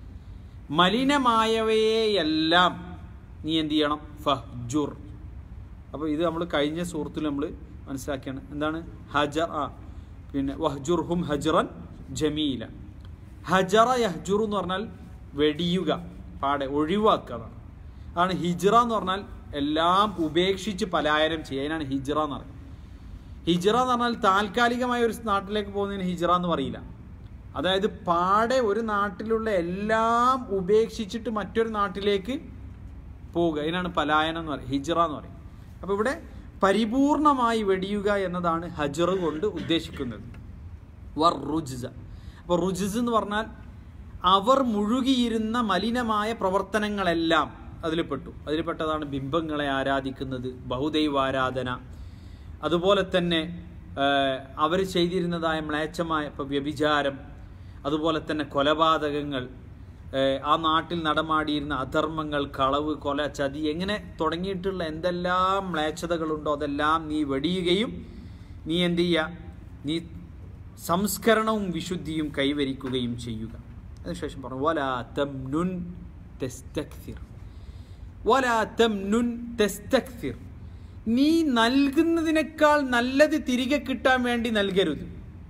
മലിനമായവയെയെല്ലാം നീ എന്ത് ചെയ്യണം ഫഹ്ജുർ അപ്പോൾ ഇത് നമ്മൾ കഴിഞ്ഞ സുഹൃത്തിൽ നമ്മൾ മനസ്സിലാക്കിയാണ് എന്താണ് ഹജർ ആ പിന്നെ വഹ്ജുർ ഹും ഹജറൻ ജമീല ഹജറ യഹ്ജുർ എന്ന് പറഞ്ഞാൽ വെടിയുക പാടെ ഒഴിവാക്കുക അതാണ് അതാണ് ഹിജ്റ എന്ന് പറഞ്ഞാൽ എല്ലാം ഉപേക്ഷിച്ച് പലായനം ചെയ്യുക അതിനാണ് ഹിജ്റ എന്ന് പറയുന്നത് ഹിജ്റ എന്ന് പറഞ്ഞാൽ താൽക്കാലികമായ ഒരു നാട്ടിലേക്ക് പോകുന്നതിന് ഹിജ്റ എന്ന് പറയില്ല അതായത് പാടെ ഒരു നാട്ടിലുള്ള എല്ലാം ഉപേക്ഷിച്ചിട്ട് മറ്റൊരു നാട്ടിലേക്ക് പോവുക അതിനാണ് പലായനം എന്ന് പറയും ഹിജ്റ എന്ന് പറയും അപ്പോൾ ഇവിടെ പരിപൂർണമായി വെടിയുക എന്നതാണ് ഹജർ കൊണ്ട് ഉദ്ദേശിക്കുന്നത് വർ റുജിസ അപ്പോൾ റുജിസ് എന്ന് പറഞ്ഞാൽ അവർ മുഴുകിയിരുന്ന മലിനമായ പ്രവർത്തനങ്ങളെല്ലാം അതിൽപ്പെട്ടു അതിൽപ്പെട്ടതാണ് ബിംബങ്ങളെ ആരാധിക്കുന്നത് ബഹുദൈവാരാധന അതുപോലെ തന്നെ അവർ ചെയ്തിരുന്നതായ മ്ലേച്ഛമായ ഇപ്പോൾ വ്യഭിചാരം അതുപോലെ തന്നെ കൊലപാതകങ്ങൾ ആ നാട്ടിൽ നടമാടിയിരുന്ന അധർമ്മങ്ങൾ കളവ് കൊല ചതി എങ്ങനെ തുടങ്ങിയിട്ടുള്ള എന്തെല്ലാം മ്ലേച്ഛതകളുണ്ടോ അതെല്ലാം നീ വെടിയുകയും നീ എന്ത് ചെയ്യുക നീ സംസ്കരണവും വിശുദ്ധിയും കൈവരിക്കുകയും ചെയ്യുക അതിനുശേഷം പറഞ്ഞു വലാ തംനുൻ തെസ്തക്തിർ വലാ തംനുൻ തെസ്തക്തിർ നീ നൽകുന്നതിനേക്കാൾ നല്ലത് തിരികെ കിട്ടാൻ വേണ്ടി നൽകരുത്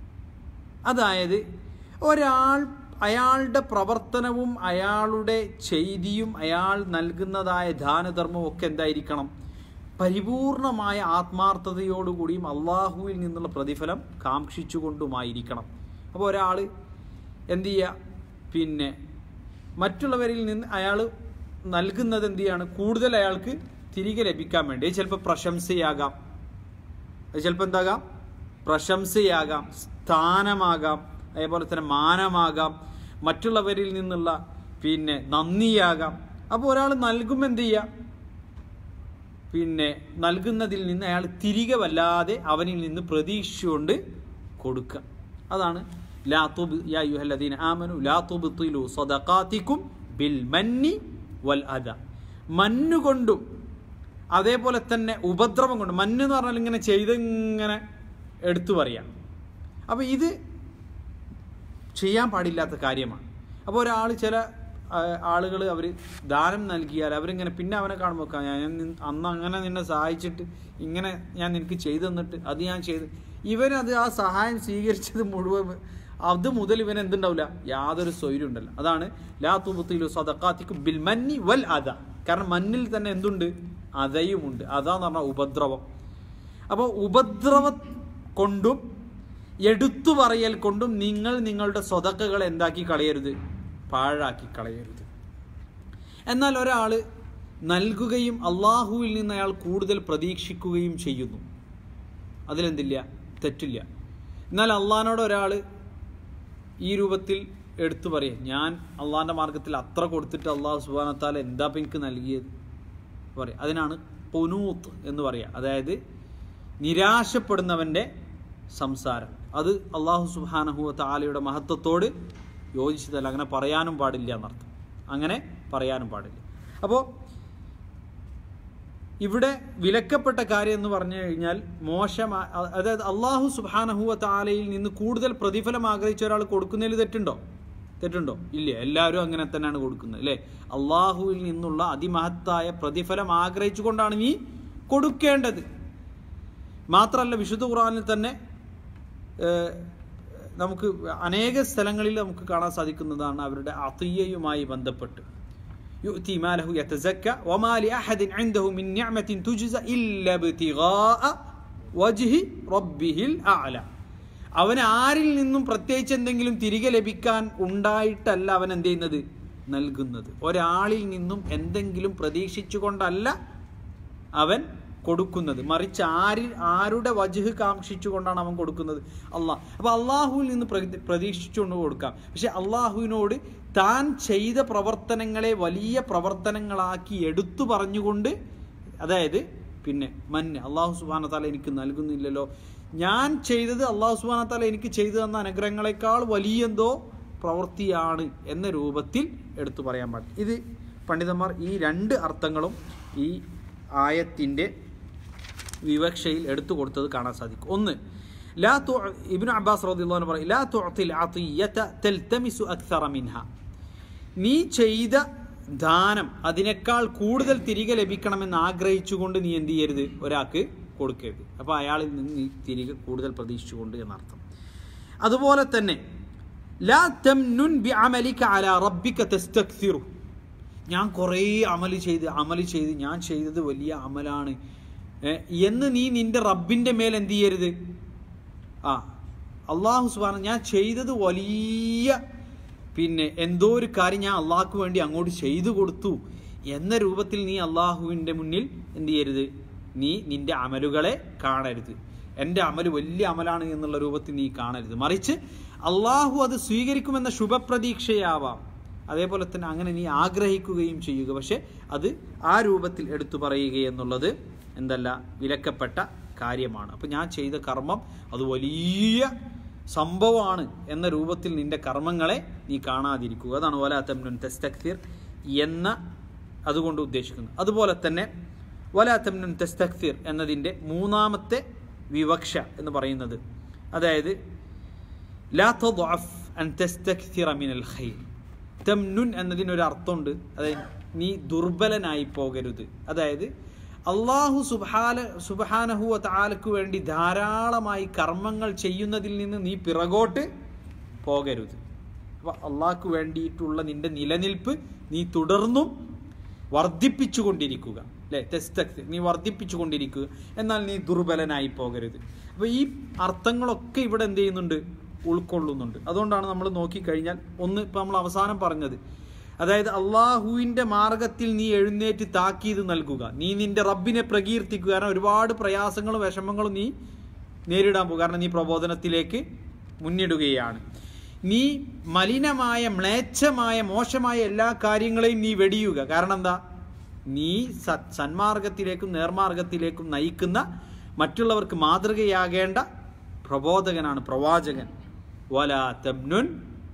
അതായത് ഒരാൾ അയാളുടെ പ്രവർത്തനവും അയാളുടെ ചെയ്തിയും അയാൾ നൽകുന്നതായ ദാനധർമ്മവും ഒക്കെ എന്തായിരിക്കണം പരിപൂർണമായ ആത്മാർത്ഥതയോടുകൂടിയും അള്ളാഹുവിൽ നിന്നുള്ള പ്രതിഫലം കാക്ഷിച്ചുകൊണ്ടുമായിരിക്കണം അപ്പോൾ ഒരാൾ എന്ത് ചെയ്യുക പിന്നെ മറ്റുള്ളവരിൽ നിന്ന് അയാൾ നൽകുന്നത് എന്ത് ചെയ്യാണ് കൂടുതൽ അയാൾക്ക് തിരികെ ലഭിക്കാൻ വേണ്ടി അത് ചിലപ്പോൾ പ്രശംസയാകാം അത് ചിലപ്പോൾ എന്താകാം പ്രശംസയാകാം സ്ഥാനമാകാം അതേപോലെ തന്നെ മാനമാകാം മറ്റുള്ളവരിൽ നിന്നുള്ള പിന്നെ നന്ദിയാകാം അപ്പോൾ ഒരാൾ നൽകുമ്പോൾ എന്ത് ചെയ്യുക പിന്നെ നൽകുന്നതിൽ നിന്ന് അയാൾ തിരികെ വല്ലാതെ അവനിൽ നിന്ന് പ്രതീക്ഷിച്ചുകൊണ്ട് കൊടുക്കുക അതാണ് ലാത്തുബ് യാ യുഹല്ലദീന ആമനു ലാത്തുബിത്തിലു സദഖാത്തിക്കും ബിൽ മന്നി വൽ അദ മഞ്ഞുകൊണ്ടും അതേപോലെ തന്നെ ഉപദ്രവം കൊണ്ടും മഞ്ഞ് എന്ന് പറഞ്ഞാൽ ഇങ്ങനെ ചെയ്തിങ്ങനെ എടുത്തു പറയാം അപ്പോൾ ഇത് ചെയ്യാൻ പാടില്ലാത്ത കാര്യമാണ് അപ്പോൾ ഒരാൾ ചില ആളുകൾ അവർ ദാനം നൽകിയാൽ അവരിങ്ങനെ പിന്നെ അവനെ കാണുമ്പോൾ ഞാൻ നിൻ- അന്ന് അങ്ങനെ നിന്നെ സഹായിച്ചിട്ട് ഇങ്ങനെ ഞാൻ നിനക്ക് ചെയ്തു തന്നിട്ട് അത് ഞാൻ ചെയ്ത് ഇവനത് ആ സഹായം സ്വീകരിച്ചത് മുഴുവൻ അത് മുതൽ ഇവൻ എന്തുണ്ടാവില്ല യാതൊരു സ്വൈര്യം ഉണ്ടല്ലോ അതാണ് ലാ തുബത്തിലു സദക്കാത്തിക്കും ബിൽ മന്നി വൽ അത കാരണം മണ്ണിൽ തന്നെ എന്തുണ്ട് അതയുമുണ്ട് അതാന്ന് പറഞ്ഞാൽ ഉപദ്രവം അപ്പോൾ ഉപദ്രവം കൊണ്ടും എടുത്തു പറയൽ കൊണ്ടും നിങ്ങൾ നിങ്ങളുടെ സ്വതക്കകൾ എന്താക്കി കളയരുത് പാഴാക്കി കളയരുത് എന്നാൽ ഒരാൾ നൽകുകയും അള്ളാഹുവിൽ നിന്ന് അയാൾ കൂടുതൽ പ്രതീക്ഷിക്കുകയും ചെയ്യുന്നു അതിലെന്തില്ല തെറ്റില്ല എന്നാൽ അള്ളാഹിനോട് ഒരാൾ ഈ രൂപത്തിൽ എടുത്തു പറയും ഞാൻ അള്ളാഹിൻ്റെ മാർഗത്തിൽ അത്ര കൊടുത്തിട്ട് അള്ളാഹു സുബാനത്താൽ എന്താ ഇപ്പം എനിക്ക് നൽകിയത് പറയും അതിനാണ് പൊനൂത്ത് എന്ന് പറയുക അതായത് നിരാശപ്പെടുന്നവൻ്റെ സംസാരം അത് അള്ളാഹു സുബാനഹു താലയുടെ മഹത്വത്തോട് യോജിച്ചതല്ല അങ്ങനെ പറയാനും പാടില്ല എന്നർത്ഥം അങ്ങനെ പറയാനും പാടില്ല അപ്പോൾ ഇവിടെ വിലക്കപ്പെട്ട കാര്യം എന്ന് പറഞ്ഞു കഴിഞ്ഞാൽ മോശം അതായത് അള്ളാഹു സുബാനഹുവ താലയിൽ നിന്ന് കൂടുതൽ പ്രതിഫലം ആഗ്രഹിച്ച ഒരാൾ കൊടുക്കുന്നതിൽ തെറ്റുണ്ടോ തെറ്റുണ്ടോ ഇല്ല എല്ലാവരും അങ്ങനെ തന്നെയാണ് കൊടുക്കുന്നത് അല്ലേ അള്ളാഹുവിൽ നിന്നുള്ള അതിമഹത്തായ പ്രതിഫലം ആഗ്രഹിച്ചുകൊണ്ടാണ് നീ കൊടുക്കേണ്ടത് മാത്രമല്ല വിശുദ്ധ ഖുർആനിൽ തന്നെ ഏഹ്, നമുക്ക് അനേക സ്ഥലങ്ങളിൽ നമുക്ക് കാണാൻ സാധിക്കുന്നതാണ് അവരുടെ അതിയയുമായി ബന്ധപ്പെട്ട് يؤتي ماله يتزكى وما لأحد عنده من نعمة تجزى إلا ابتغاء وجه ربه الأعلى അവന് ആരിൽ നിന്നും പ്രത്യേകിച്ച് എന്തെങ്കിലും തിരികെ ലഭിക്കാൻ ഉണ്ടായിട്ടല്ല അവൻ എന്ത് ചെയ്യുന്നത് നൽകുന്നത് ഒരാളിൽ നിന്നും എന്തെങ്കിലും പ്രതീക്ഷിച്ചുകൊണ്ടല്ല അവൻ കൊടുക്കുന്നത് മറിച്ച് ആരിൽ ആരുടെ വജുഹ് കാക്ഷിച്ചുകൊണ്ടാണ് അവൻ കൊടുക്കുന്നത് അള്ളാഹ് അപ്പൊ അള്ളാഹുവിൽ നിന്ന് പ്രതി- പ്രതീക്ഷിച്ചുകൊണ്ട് കൊടുക്കാം പക്ഷെ അള്ളാഹുവിനോട് താൻ ചെയ്ത പ്രവർത്തനങ്ങളെ വലിയ പ്രവർത്തനങ്ങളാക്കി എടുത്തു പറഞ്ഞുകൊണ്ട് അതായത് പിന്നെ മന്ന് അള്ളാഹു സുബാന താല എനിക്ക് നൽകുന്നില്ലല്ലോ ഞാൻ ചെയ്തത് അള്ളാഹു സുബാന താല എനിക്ക് ചെയ്തു തന്ന അനുഗ്രഹങ്ങളെക്കാൾ വലിയെന്തോ പ്രവൃത്തിയാണ് എന്ന രൂപത്തിൽ എടുത്തു പറയാൻ പാടില്ല ഇത് പണ്ഡിതന്മാർ ഈ രണ്ട് അർത്ഥങ്ങളും ഈ ആയത്തിൻ്റെ വിവക്ഷയിൽ എടുത്തു കൊടുത്തത് കാണാൻ സാധിക്കും ഒന്ന് ലാ തു ഇബ്നു അബ്ബാസ് റളിയല്ലാഹു പറയും ലാ തുഅത്തിൽ അതിയത തൽതമിസു അക്സറ മിൻഹ നീ ചെയ്ത ദാനം അതിനേക്കാൾ കൂടുതൽ തിരികെ ലഭിക്കണമെന്ന് ആഗ്രഹിച്ചുകൊണ്ട് നീ എന്ത് ചെയ്യരുത് ഒരാൾക്ക് കൊടുക്കരുത് അപ്പോൾ അയാളിൽ നിന്ന് നീ തിരികെ കൂടുതൽ പ്രതീക്ഷിച്ചുകൊണ്ട് എന്നർത്ഥം അതുപോലെ തന്നെ ലാ തംനുൻ ബി അമലിക അലാ റബ്ബിക തസ്തക്സിറു ഞാൻ കുറേ അമല് ചെയ്ത് അമല് ചെയ്ത് ഞാൻ ചെയ്തത് വലിയ അമലാണ് ഏ, എന്ന് നീ നിന്റെ റബ്ബിന്റെ മേൽ എന്ത് ചെയ്യരുത് ആ അള്ളാഹു സുബാന ഞാൻ ചെയ്തത് വലിയ പിന്നെ എന്തോ ഒരു കാര്യം ഞാൻ അള്ളാഹ്ക്ക് വേണ്ടി അങ്ങോട്ട് ചെയ്തു കൊടുത്തു എന്ന രൂപത്തിൽ നീ അള്ളാഹുവിൻ്റെ മുന്നിൽ എന്ത് ചെയ്യരുത് നീ നിന്റെ അമലുകളെ കാണരുത് എൻ്റെ അമല് വലിയ അമലാണ് എന്നുള്ള രൂപത്തിൽ നീ കാണരുത് മറിച്ച് അള്ളാഹു അത് സ്വീകരിക്കുമെന്ന ശുഭപ്രതീക്ഷയാവാം അതേപോലെ തന്നെ അങ്ങനെ നീ ആഗ്രഹിക്കുകയും ചെയ്യുക പക്ഷെ അത് ആ രൂപത്തിൽ എടുത്തു പറയുക എന്നുള്ളത് എന്തല്ല വിലക്കപ്പെട്ട കാര്യമാണ് അപ്പം ഞാൻ ചെയ്ത കർമ്മം അത് വലിയ സംഭവമാണ് എന്ന രൂപത്തിൽ നിന്റെ കർമ്മങ്ങളെ നീ കാണാതിരിക്കുക അതാണ് വലാത്തമ്നുൻ തെസ്തക്തിർ എന്ന അതുകൊണ്ട് ഉദ്ദേശിക്കുന്നത് അതുപോലെ തന്നെ വലാത്തമ്നുൻ തെസ്തക്തിർ എന്നതിൻ്റെ മൂന്നാമത്തെ വിവക്ഷ എന്ന് പറയുന്നത് അതായത് ലാ തദ്അഫ് അൻ തസ്തക്തിറ മിനൽ ഖൈർ തംനുൻ എന്നതിനൊരു അർത്ഥമുണ്ട് അതായത് നീ ദുർബലനായി പോകരുത് അതായത് അള്ളാഹു സുബാന സുബാനഹുവ താലക്ക് വേണ്ടി ധാരാളമായി കർമ്മങ്ങൾ ചെയ്യുന്നതിൽ നിന്ന് നീ പിറകോട്ട് പോകരുത് അപ്പൊ അള്ളാഹ്ക്ക് വേണ്ടിയിട്ടുള്ള നിന്റെ നിലനിൽപ്പ് നീ തുടർന്നും വർദ്ധിപ്പിച്ചുകൊണ്ടിരിക്കുക അല്ലെ തെസ്തക്തി നീ വർദ്ധിപ്പിച്ചുകൊണ്ടിരിക്കുക എന്നാൽ നീ ദുർബലനായി പോകരുത് അപ്പൊ ഈ അർത്ഥങ്ങളൊക്കെ ഇവിടെ എന്ത് ചെയ്യുന്നുണ്ട് ഉൾക്കൊള്ളുന്നുണ്ട് അതുകൊണ്ടാണ് നമ്മൾ നോക്കിക്കഴിഞ്ഞാൽ ഒന്ന് ഇപ്പൊ നമ്മൾ അവസാനം പറഞ്ഞത് അതായത് അള്ളാഹുവിന്റെ മാർഗത്തിൽ നീ എഴുന്നേറ്റ് താക്കീത് നൽകുക നീ നിന്റെ റബ്ബിനെ പ്രകീർത്തിക്കുക കാരണം ഒരുപാട് പ്രയാസങ്ങളും വിഷമങ്ങളും നീ നേരിടാൻ പോകും കാരണം നീ പ്രബോധനത്തിലേക്ക് മുന്നിടുകയാണ് നീ മലിനമായ മ്ലേച്ഛമായ മോശമായ എല്ലാ കാര്യങ്ങളെയും നീ വെടിയുക കാരണം എന്താ നീ സത് സന്മാർഗത്തിലേക്കും നേർമാർഗത്തിലേക്കും നയിക്കുന്ന മറ്റുള്ളവർക്ക് മാതൃകയാകേണ്ട പ്രബോധകനാണ് പ്രവാചകൻ വലാ തംനുൻ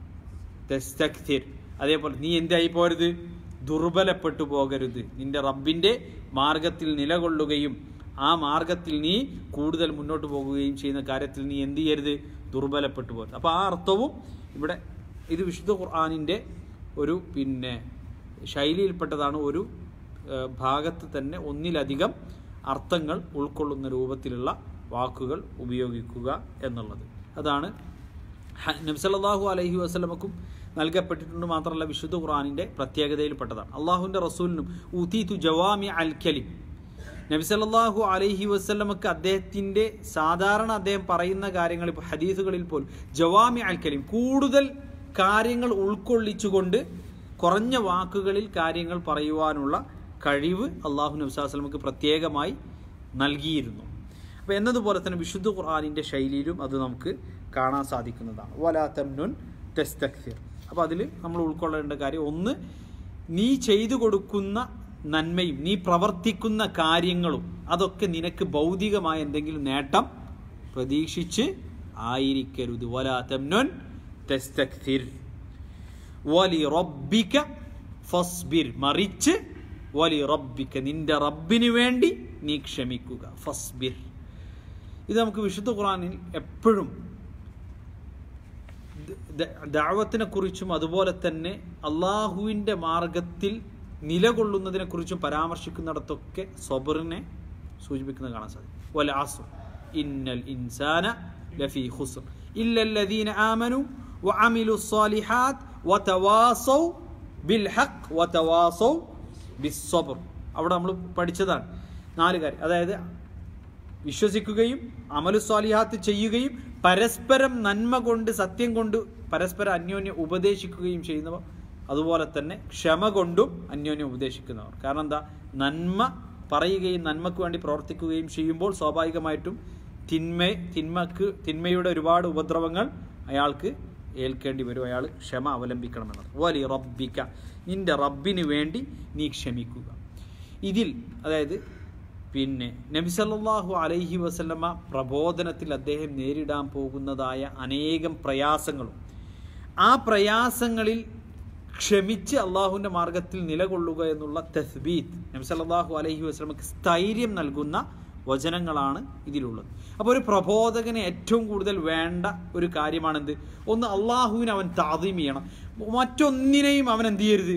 തെസ്തക്തിർ അതേപോലെ നീ എന്തായി പോരുത് ദുർബലപ്പെട്ടു പോകരുത് നിന്റെ റബ്ബിന്റെ മാർഗത്തിൽ നിലകൊള്ളുകയും ആ മാർഗത്തിൽ നീ കൂടുതൽ മുന്നോട്ട് പോകുകയും ചെയ്യുന്ന കാര്യത്തിൽ നീ എന്ത് ചെയ്യരുത് ദുർബലപ്പെട്ടു പോകരുത് അപ്പോൾ ആ അർത്ഥവും ഇവിടെ ഇത് വിശുദ്ധ ഖുർആാനിൻ്റെ ഒരു പിന്നെ ശൈലിയിൽപ്പെട്ടതാണ് ഒരു ഏഹ്, ഭാഗത്ത് തന്നെ ഒന്നിലധികം അർത്ഥങ്ങൾ ഉൾക്കൊള്ളുന്ന രൂപത്തിലുള്ള വാക്കുകൾ ഉപയോഗിക്കുക എന്നുള്ളത് അതാണ് ഹ- നബി സല്ലല്ലാഹു അലൈഹി വസല്ലമക്കും നൽകപ്പെട്ടിട്ടുണ്ട് മാത്രമല്ല വിശുദ്ധ ഖുർആനിന്റെ പ്രത്യേകതയിൽപ്പെട്ടതാണ് അള്ളാഹുവിന്റെ റസൂലിനും ഊതീതു ജവാമി അൽ കലിം നബി സല്ലല്ലാഹു അലൈഹി വസല്ലമക്ക് അദ്ദേഹത്തിന്റെ സാധാരണ അദ്ദേഹം പറയുന്ന കാര്യങ്ങൾ ഇപ്പോൾ ഹദീസുകളിൽ പോലും ജവാമി അൽ കലിം കൂടുതൽ കാര്യങ്ങൾ ഉൾക്കൊള്ളിച്ചുകൊണ്ട് കുറഞ്ഞ വാക്കുകളിൽ കാര്യങ്ങൾ പറയുവാനുള്ള കഴിവ് അള്ളാഹു നബി സ്വല്ലല്ലാഹു അലൈഹി വസല്ലമക്ക് പ്രത്യേകമായി നൽകിയിരുന്നു അപ്പോൾ എന്നതുപോലെ തന്നെ വിശുദ്ധ ഖുർആാനിൻ്റെ ശൈലിയിലും അത് നമുക്ക് കാണാൻ സാധിക്കുന്നതാണ് വലാ തംനുൻ തെസ്തക്സിർ അപ്പോൾ അതിൽ നമ്മൾ ഉൾക്കൊള്ളേണ്ട കാര്യം ഒന്ന് നീ ചെയ്തു കൊടുക്കുന്ന നന്മയും നീ പ്രവർത്തിക്കുന്ന കാര്യങ്ങളും അതൊക്കെ നിനക്ക് ഭൗതികമായ എന്തെങ്കിലും നേട്ടം പ്രതീക്ഷിച്ച് ആയിരിക്കരുത് വലാ തംനുൻ തെസ്തക്സിർ വലി റബ്ബിക ഫസ്ബിർ മറിച്ച് വലി റബ്ബിക നിന്റെ റബ്ബിന് വേണ്ടി നീ ക്ഷമിക്കുക ഫസ്ബിർ ഇത് നമുക്ക് വിശുദ്ധ ഖുറാനിൽ എപ്പോഴും ദാവത്തിനെ കുറിച്ചും അതുപോലെ തന്നെ അള്ളാഹുവിൻ്റെ മാർഗത്തിൽ നിലകൊള്ളുന്നതിനെ കുറിച്ചും പരാമർശിക്കുന്നിടത്തൊക്കെ സബറിനെ സൂചിപ്പിക്കുന്നത് കാണാൻ സാധിക്കും വൽ അസ്ർ ഇന്നൽ ഇൻസാന ലഫീ ഖുസ്ർ ഇല്ലല്ലദീന ആമനു വഅമിലു സ്സാലിഹാത്ത് വതവാസൗ ബിൽ ഹഖ് വതവാസൗ ബിസ്സബ്ർ അവിടെ നമ്മൾ പഠിച്ചതാണ് നാല് കാര്യം അതായത് വിശ്വസിക്കുകയും അമലു സ്വാലിഹാത്ത് ചെയ്യുകയും പരസ്പരം നന്മ കൊണ്ട് സത്യം കൊണ്ട് പരസ്പരം അന്യോന്യം ഉപദേശിക്കുകയും ചെയ്യുന്നവർ അതുപോലെ തന്നെ ക്ഷമ കൊണ്ടും അന്യോന്യം ഉപദേശിക്കുന്നവർ കാരണം എന്താ നന്മ പറയുകയും നന്മക്ക് വേണ്ടി പ്രവർത്തിക്കുകയും ചെയ്യുമ്പോൾ സ്വാഭാവികമായിട്ടും തിന്മ തിന്മക്ക് തിന്മയുടെ ഒരുപാട് ഉപദ്രവങ്ങൾ അയാൾക്ക് ഏൽക്കേണ്ടി വരും അയാൾ ക്ഷമ അവലംബിക്കണമെന്നത് വലി റബ്ബിക്ക നിന്റെ റബ്ബിന് വേണ്ടി നീ ക്ഷമിക്കുക ഇതിൽ അതായത് പിന്നെ നബി സല്ലല്ലാഹു അലൈഹി വസല്ലമ പ്രബോധനത്തിൽ അദ്ദേഹം നേരിടാൻ പോകുന്നതായ അനേകം പ്രയാസങ്ങളും ആ പ്രയാസങ്ങളിൽ ക്ഷമിച്ച് അള്ളാഹുവിൻ്റെ മാർഗത്തിൽ നിലകൊള്ളുക എന്നുള്ള തസ്ബീത്ത് നബി സല്ലല്ലാഹു അലൈഹി വസല്ലമക്ക് സ്ഥൈര്യം നൽകുന്ന വചനങ്ങളാണ് ഇതിലുള്ളത് അപ്പോൾ ഒരു പ്രബോധകന് ഏറ്റവും കൂടുതൽ വേണ്ട ഒരു കാര്യമാണെന്ത് ഒന്ന് അള്ളാഹുവിനെ അവൻ താതീം ചെയ്യണം മറ്റൊന്നിനെയും അവൻ എന്ത് ചെയ്യരുത്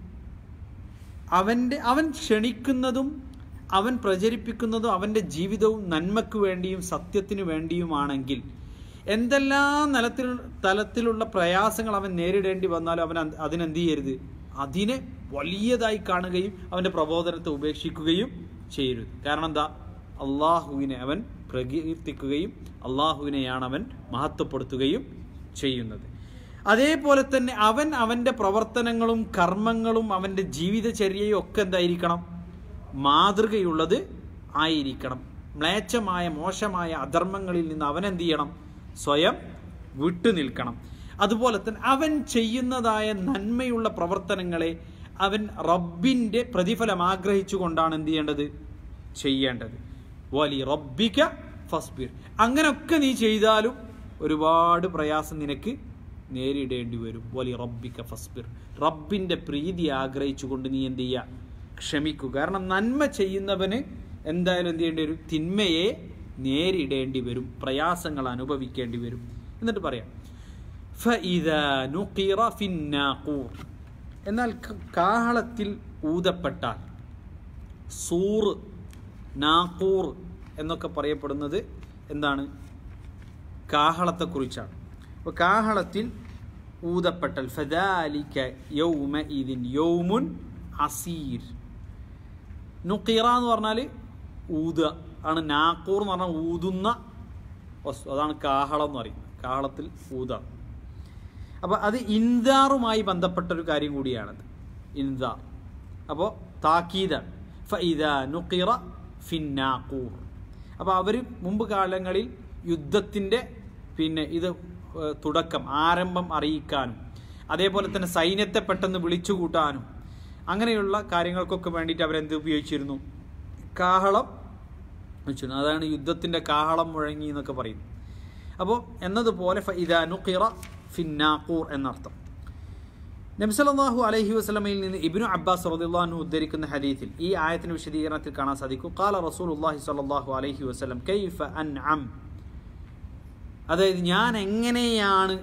അവൻ്റെ അവൻ ക്ഷണിക്കുന്നതും അവൻ പ്രചരിപ്പിക്കുന്നതും അവൻ്റെ ജീവിതവും നന്മയ്ക്ക് വേണ്ടിയും സത്യത്തിന് വേണ്ടിയുമാണെങ്കിൽ എന്തെല്ലാം നിലത്തിൽ തലത്തിലുള്ള പ്രയാസങ്ങൾ അവൻ നേരിടേണ്ടി വന്നാലും അവൻ അത് അതിനെന്ത് ചെയ്യരുത് അതിനെ വലിയതായി കാണുകയും അവൻ്റെ പ്രബോധനത്തെ ഉപേക്ഷിക്കുകയും ചെയ്യരുത് കാരണം എന്താ അള്ളാഹുവിനെ അവൻ പ്രകീർത്തിക്കുകയും അള്ളാഹുവിനെയാണ് അവൻ മഹത്വപ്പെടുത്തുകയും ചെയ്യുന്നത് അതേപോലെ തന്നെ അവൻ അവൻ്റെ പ്രവർത്തനങ്ങളും കർമ്മങ്ങളും അവൻ്റെ ജീവിതചര്യയും ഒക്കെ എന്തായിരിക്കണം മാതൃകയുള്ളത് ആയിരിക്കണം മ്ലേച്ഛമായ മോശമായ അധർമ്മങ്ങളിൽ നിന്ന് അവൻ എന്ത് ചെയ്യണം സ്വയം വിട്ടു നിൽക്കണം അതുപോലെ തന്നെ അവൻ ചെയ്യുന്നതായ നന്മയുള്ള പ്രവർത്തനങ്ങളെ അവൻ റബ്ബിൻ്റെ പ്രതിഫലം ആഗ്രഹിച്ചുകൊണ്ടാണ് എന്ത് ചെയ്യേണ്ടത് ചെയ്യേണ്ടത് വലി റബ്ബിക ഫസ്ബിർ അങ്ങനെയൊക്കെ നീ ചെയ്താലും ഒരുപാട് പ്രയാസം നിനക്ക് നേരിടേണ്ടി വരും വലി റബ്ബിക ഫസ്ബിർ റബ്ബിൻ്റെ പ്രീതി ആഗ്രഹിച്ചുകൊണ്ട് നീ എന്ത് ചെയ്യുക ക്ഷമിക്കുക കാരണം നന്മ ചെയ്യുന്നവന് എന്തായാലും എന്ത് ചെയ്യേണ്ടി വരും തിന്മയെ നേരിടേണ്ടി വരും പ്രയാസങ്ങൾ അനുഭവിക്കേണ്ടി വരും എന്നിട്ട് പറയാം فإذا نقر في الناقور എന്നാൽ ക- കാഹളത്തിൽ ഊതപ്പെട്ടാൽ സൂറ് നാക്കൂർ എന്നൊക്കെ പറയപ്പെടുന്നത് എന്താണ് കാഹളത്തെക്കുറിച്ചാണ് അപ്പോൾ കാഹളത്തിൽ ഊതപ്പെട്ടാൽ ഫദാലിക യൗമ ഇതിൻ യൗമുൻ അസീർ നുക്കീറ എന്ന് പറഞ്ഞാൽ ഊത ആണ് നാക്കൂർ എന്ന് പറഞ്ഞാൽ ഊതുന്ന വസ്തു അതാണ് കാഹളം എന്ന് പറയും കാഹളത്തിൽ ഊത അപ്പോൾ അത് ഇൻദാറുമായി ബന്ധപ്പെട്ട ഒരു കാര്യം കൂടിയാണത് ഇൻദാർ അപ്പോൾ താക്കീതാണ് ഫൈദ നുക്കിറ ഫിന്നാക്കൂർ അപ്പോൾ അവർ മുമ്പ് കാലങ്ങളിൽ യുദ്ധത്തിൻ്റെ പിന്നെ ഇത് ഏഹ്, തുടക്കം ആരംഭം അറിയിക്കാനും അതേപോലെ തന്നെ സൈന്യത്തെ പെട്ടെന്ന് വിളിച്ചു കൂട്ടാനും അങ്ങനെയുള്ള കാര്യങ്ങൾക്കൊക്കെ വേണ്ടിയിട്ട് അവരെന്ത് ഉപയോഗിച്ചിരുന്നു കാഹളം വെച്ചിരുന്നു അതാണ് യുദ്ധത്തിൻ്റെ കാഹളം മുഴങ്ങി എന്നൊക്കെ പറയുന്നു അപ്പോൾ എന്നതുപോലെ ഫഇദാ നുഖിറ ഫിന്നാഖൂർ എന്നർത്ഥം നബ്സലാഹു അലൈഹി വസ്ലമയിൽ നിന്ന് ഇബ്നു അബ്ബാസ് റളിയല്ലാഹു ഉദ്ധരിക്കുന്ന ഹദീത്തിൽ ഈ ആയത്തിന് വിശദീകരണത്തിൽ കാണാൻ സാധിക്കും ഖാല റസൂലുള്ളാഹി സ്വല്ലല്ലാഹു അലൈഹി വസല്ലം കൈഫ അൻഅം അതായത് ഞാൻ എങ്ങനെയാണ്